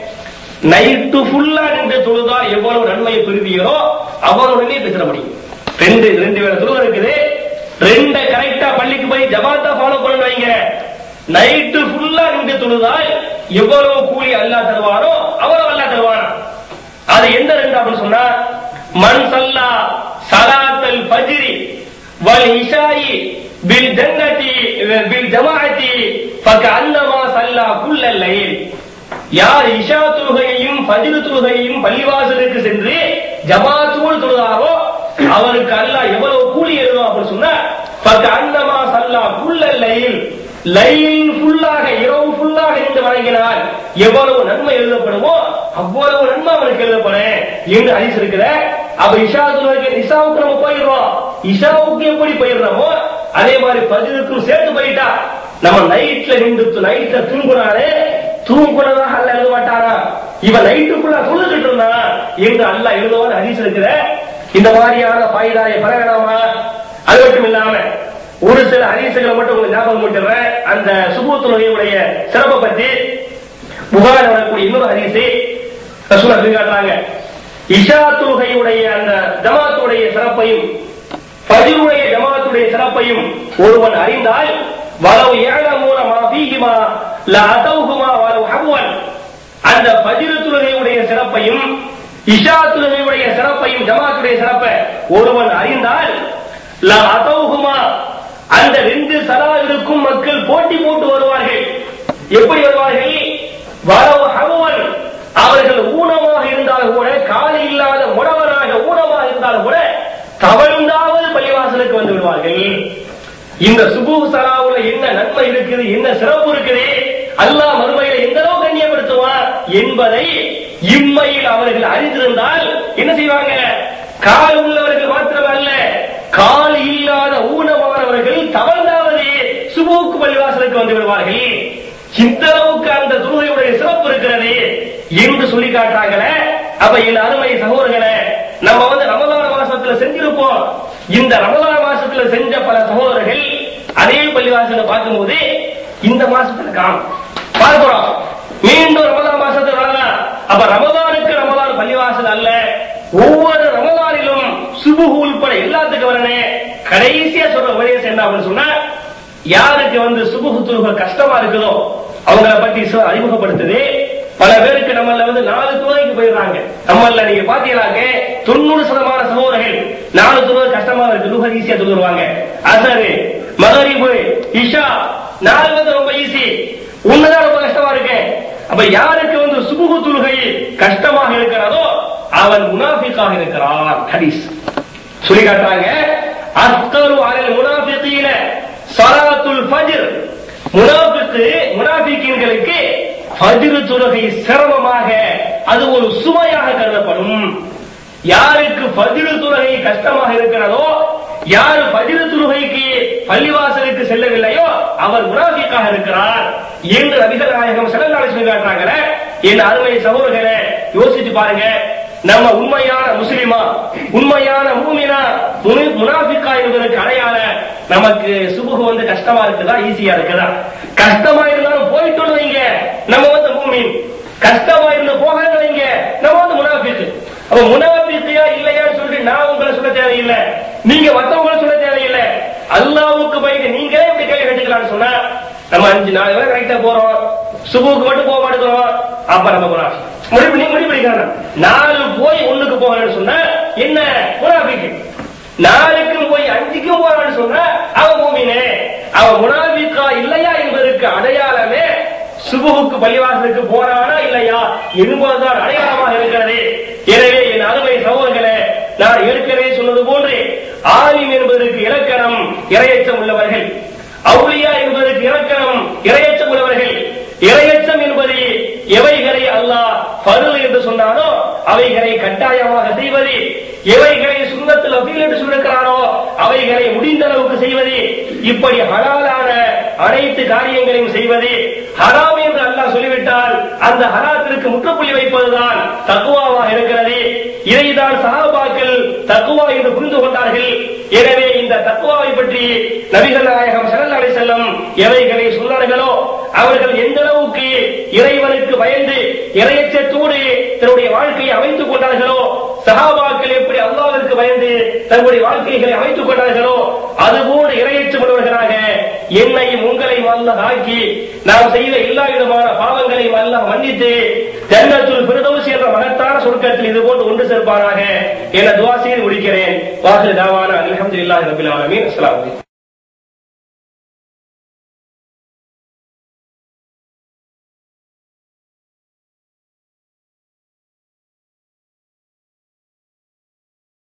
நைட்டு ஃபுல்லா நின்று தொழுதா எவ்வளவு நன்மையை பெறுவீரோ அவ்வளவு நன்மையை பெற்ற முடியும் ரெண்டு ரெண்டு வேளை தொழுகை இருக்குது ரெண்ட கரெக்டா பள்ளிக்கு போய் ஜமாத்தா ஃபாலோ பண்ண வைங்க நைட்டு ஃபுல்லா நின்று தொழுதால் எவ்வளவு கூலி அல்லாஹ் தருவானோ அவ்வளவு அல்லாஹ் தருவானா அது எந்த ரெண்டு அப்படின்னு சொன்னா மன் சல்லா சலாத்தல் ஃபஜ்ரி வல் இஷாயி பில் ஜன்னதி பில் ஜமாஅத்தி ஃபகஅன்னமா சல்லா குல்லல் லைல் யார் இஷா தொழுகையையும் ஃபஜ்ர் தொழுகையையும் பள்ளிவாசலுக்கு சென்று ஜமாத்தோடு தொழுதாரோ அவருக்கு அல்லாஹ் எவ்வளவு கூலி எழுதும் அப்படின்னு சொன்னா ஃபகஅன்னமா சல்லா குல்லல் லைல் லைல் ஃபுல்லாக இரவு ஃபுல்லாக இருந்து வணங்கினால் எவ்வளவு நன்மை எழுதப்படுமோ அவ்வளவு நன்மை அவனுக்கு எழுதப்படும் என்று ஹதீஸ் இருக்கிற அப்ப இஷா தொழுகைக்கு இஷாவுக்கு நம்ம போயிடுறோம் இஷாவுக்கு எப்படி போயிடுறோமோ அதே மாதிரி பதிலுக்கும் சேர்த்து போயிட்டா நம்ம நைட்ல நின்று நைட்ல தூங்குனாலே தூங்குனதாக அல்ல எழுத மாட்டானா இவன் நைட்டுக்குள்ள தூங்கிட்டு இருந்தான் என்று அல்ல எழுதுவான் ஹதீஸ் இருக்கிற இந்த மாதிரியான பாய்தாயை பெற வேணாமா அது மட்டும் இல்லாம ஒரு சில ஹதீசுகளை மட்டும் உங்களுக்கு ஞாபகம் போட்டுறேன் அந்த சுபு தொழுகையுடைய சிறப்பை பத்தி புகார் வரக்கூடிய இன்னொரு ஹதீஸை ரசூல் அப்படி காட்டுறாங்க இஷா தொழுகையுடைய அந்த ஜமாத்துடைய சிறப்பையும் ஃபஜ்ருடைய ஜமாத்துடைய சிறப்பையும் ஒருவன் அறிந்தால் வலவு ஏழமூன மா ஃபீஹிமா லா அதௌஹுமா வலவு ஹவ்வன் அந்த ஃபஜ்ரு தொழுகையுடைய சிறப்பையும் இஷா தொழுகையுடைய சிறப்பையும் ஜமாத்துடைய சிறப்பை ஒருவன் அறிந்தால் லா அதௌஹுமா அந்த ரெண்டு சலாவிற்கும் மக்கள் போட்டி போட்டு வருவார்கள் எப்படி வருவார்கள் வரவு ஹவுவன் அவர்கள் ஊனமாக இருந்தாலும் கூட காலை இல்லாத உணவனாக ஊனமாக இருந்தாலும் கூட தவழ்ந்தாவது பள்ளிவாசலுக்கு வந்து விடுவார்கள் இந்த சுபு சலாவுல என்ன நன்மை இருக்குது என்ன சிறப்பு இருக்குது அல்லாஹ் மறுமையில எந்த அளவு கண்ணியப்படுத்துவான் என்பதை இம்மையில் அவர்கள் அறிந்திருந்தால் என்ன செய்வாங்க கால் உள்ளவர்கள் மாத்திரமல்ல கால் இல்லாத ஊனமானவர்கள் தவழ்ந்தாவது சுபுக்கு பள்ளிவாசலுக்கு வந்து விடுவார்கள் இந்த அளவுக்கு அந்த தொழுகையுடைய சிறப்பு இருக்கிறது என்று சொல்லி காட்டுறாங்களே அப்ப என் அருமை சகோதரர்களே நம்ம வந்து ரமலான மாசத்துல செஞ்சிருப்போம் இந்த ரமலான மாசத்துல செஞ்ச பல சகோதரர்கள் அதே பள்ளிவாசல பார்க்கும்போது இந்த மாசத்துல காணும் பார்க்கிறோம் மீண்டும் ரமலான் மாசத்துல வரலாம் அப்ப ரமலானுக்கு ரமலான் பள்ளிவாசல் அல்ல ஒவ்வொரு ரமலானிலும் சுபுகு உள்பட எல்லாத்துக்கும் வரனே கடைசியா சொல்ற உபதேசம் என்ன அப்படின்னு சொன்னா யாருக்கு வந்து சுபுகு துருக கஷ்டமா இருக்குதோ அவங்கள பத்தி சு- அறிமுகப்படுத்துது பல பேருக்கு நம்மள வந்து நாலு துறைக்கு போயிடுறாங்க நம்மள நீங்க பாத்தீங்களாக்க தொண்ணூறு சதமான சகோதரர்கள் நாலு துறை கஷ்டமா இருக்கு லுக ஈஸியா சொல்லுவாங்க அசரு மகரிபு இஷா நாலு வந்து ரொம்ப ஈஸி உன்னதான் ரொம்ப கஷ்டமா இருக்கு அப்ப யாருக்கு வந்து சுபுகு தொழுகை கஷ்டமாக இருக்கிறதோ அவன் முனாஃபிக்காக இருக்கிறான் ஹதீஸ் சொல்லி காட்டுறாங்க அஸ்கரு அலல் முனாஃபிகீன ஸலாத்துல் ஃபஜ்ர் முனாஃபிக்கு முனாஃபிகீன்களுக்கு ஃபஜ்ர் தொழுகை சிரமமாக அது ஒரு சுமையாக கருதப்படும் யாருக்கு ஃபஜ்ர் தொழுகை கஷ்டமாக இருக்கிறதோ யார் ஃபஜ்ர் தொழுகைக்கு பள்ளிவாசலுக்கு செல்லவில்லையோ அவர் முனாஃபிக்காக இருக்கிறார் என்று நபிகள் நாயகம் ஸல்லல்லாஹு அலைஹி வஸல்லம் காட்டுறாங்களே என் அருமை சகோதரர்களே யோசிச்சு பாருங்க நம்ம உண்மையான முஸ்லிமா உண்மையான மூமினா முனி- முனாஃபிக்கா என்பதற்கு அடையாள நமக்கு சுபுகு வந்து கஷ்டமா இருக்குதா ஈஸியா இருக்குதா கஷ்டமா இருந்தாலும் போயிட்டு வைங்க நம்ம வந்து மூமின் கஷ்டமா இருந்து போகாத வைங்க நம்ம வந்து முனாஃபிக்கு அப்ப முனாஃபிக்கையா இல்லையான்னு சொல்லிட்டு நான் உங்களை சொல்ல தேவையில்லை நீங்க மத்தவங்களை சொல்ல தேவையில்லை அல்லாவுக்கு பயந்து நீங்களே இப்படி கேள்வி கேட்டுக்கலாம்னு சொன்னா நம்ம அஞ்சு நாலு பேர் கரெக்டா போறோம் சுபுக்கு மட்டும் போக மாட்டேங்கிறோம் அப்ப நம்ம முனாஃபி முடிவு நீ முடிவு பண்ணிக்கலாம் நாலு போய் ஒண்ணுக்கு போகணும்னு சொன்னா என்ன முனாஃபிக்கு நாலுக்கும் போய் அஞ்சுக்கும் போறான்னு சொன்னா அவன் மூமினே அவன் முனாஃபிக்கா இல்லையா என்பதற்கு அடையாளமே சுபுவுக்கு பள்ளிவாசலுக்கு போறானா இல்லையா என்பதுதான் அடையாளமாக இருக்கிறது எனவே என் அருமை சகோதரர்களே நான் ஏற்கனவே சொன்னது போன்று ஆலிம் என்பதற்கு இலக்கணம் இரையச்சம் உள்ளவர்கள் அவுளியா என்பதற்கு இலக்கணம் இரையச்சம் உள்ளவர்கள் இரையச்சம் என்பது எவைகளை அல்லாஹ் பருள் என்று சொன்னானோ அவைகளை கட்டாயமாக செய்வது எவைகளை சுண்ணத்தில் அபீல் என்று சொல்லிருக்கிறானோ அவைகளை முடிந்த அளவுக்கு செய்வது இப்படி ஹலாலான அனைத்து காரியங்களையும் செய்வது ஹராம் என்று அல்லாஹ் சொல்லிவிட்டால் அந்த ஹராத்திற்கு முற்றுப்புள்ளி வைப்பதுதான் தக்குவாவாக இருக்கிறது இதைதான் சஹாபாக்கள் தக்குவா என்று புரிந்து கொண்டார்கள் எனவே இந்த தக்குவாவை பற்றி நபிகள் நாயகம் ஸல்லல்லாஹு அலைஹி செல்லம் எவைகளை சொன்னார்களோ அவர்கள் எந்த அளவுக்கு இறைவனுக்கு பயந்து இறையச்சத்தோடு தன்னுடைய வாழ்க்கையை அமைத்துக் கொண்டார்களோ சஹாபாக்கள் எப்படி அல்லாஹ்விற்கு பயந்து தங்களுடைய வாழ்க்கைகளை அமைத்துக் கொண்டார்களோ அதுபோன்று இறையச்சம் உள்ளவர்களாக என்னையும் உங்களையும் அல்லாஹ் ஆக்கி நாம் செய்த எல்லா விதமான பாவங்களையும் அல்லாஹ் மன்னித்து ஜன்னத்துல் ஃபிர்தௌஸ் என்ற மகத்தான சொர்க்கத்தில் இது போன்று ஒன்று சேர்ப்பாராக என துவா செய்து முடிக்கிறேன் வாசல் தாவான அல்ஹம்துலில்லாஹி ரபில் ஆலமீன் அஸ்ஸலாமு அலைக்கும்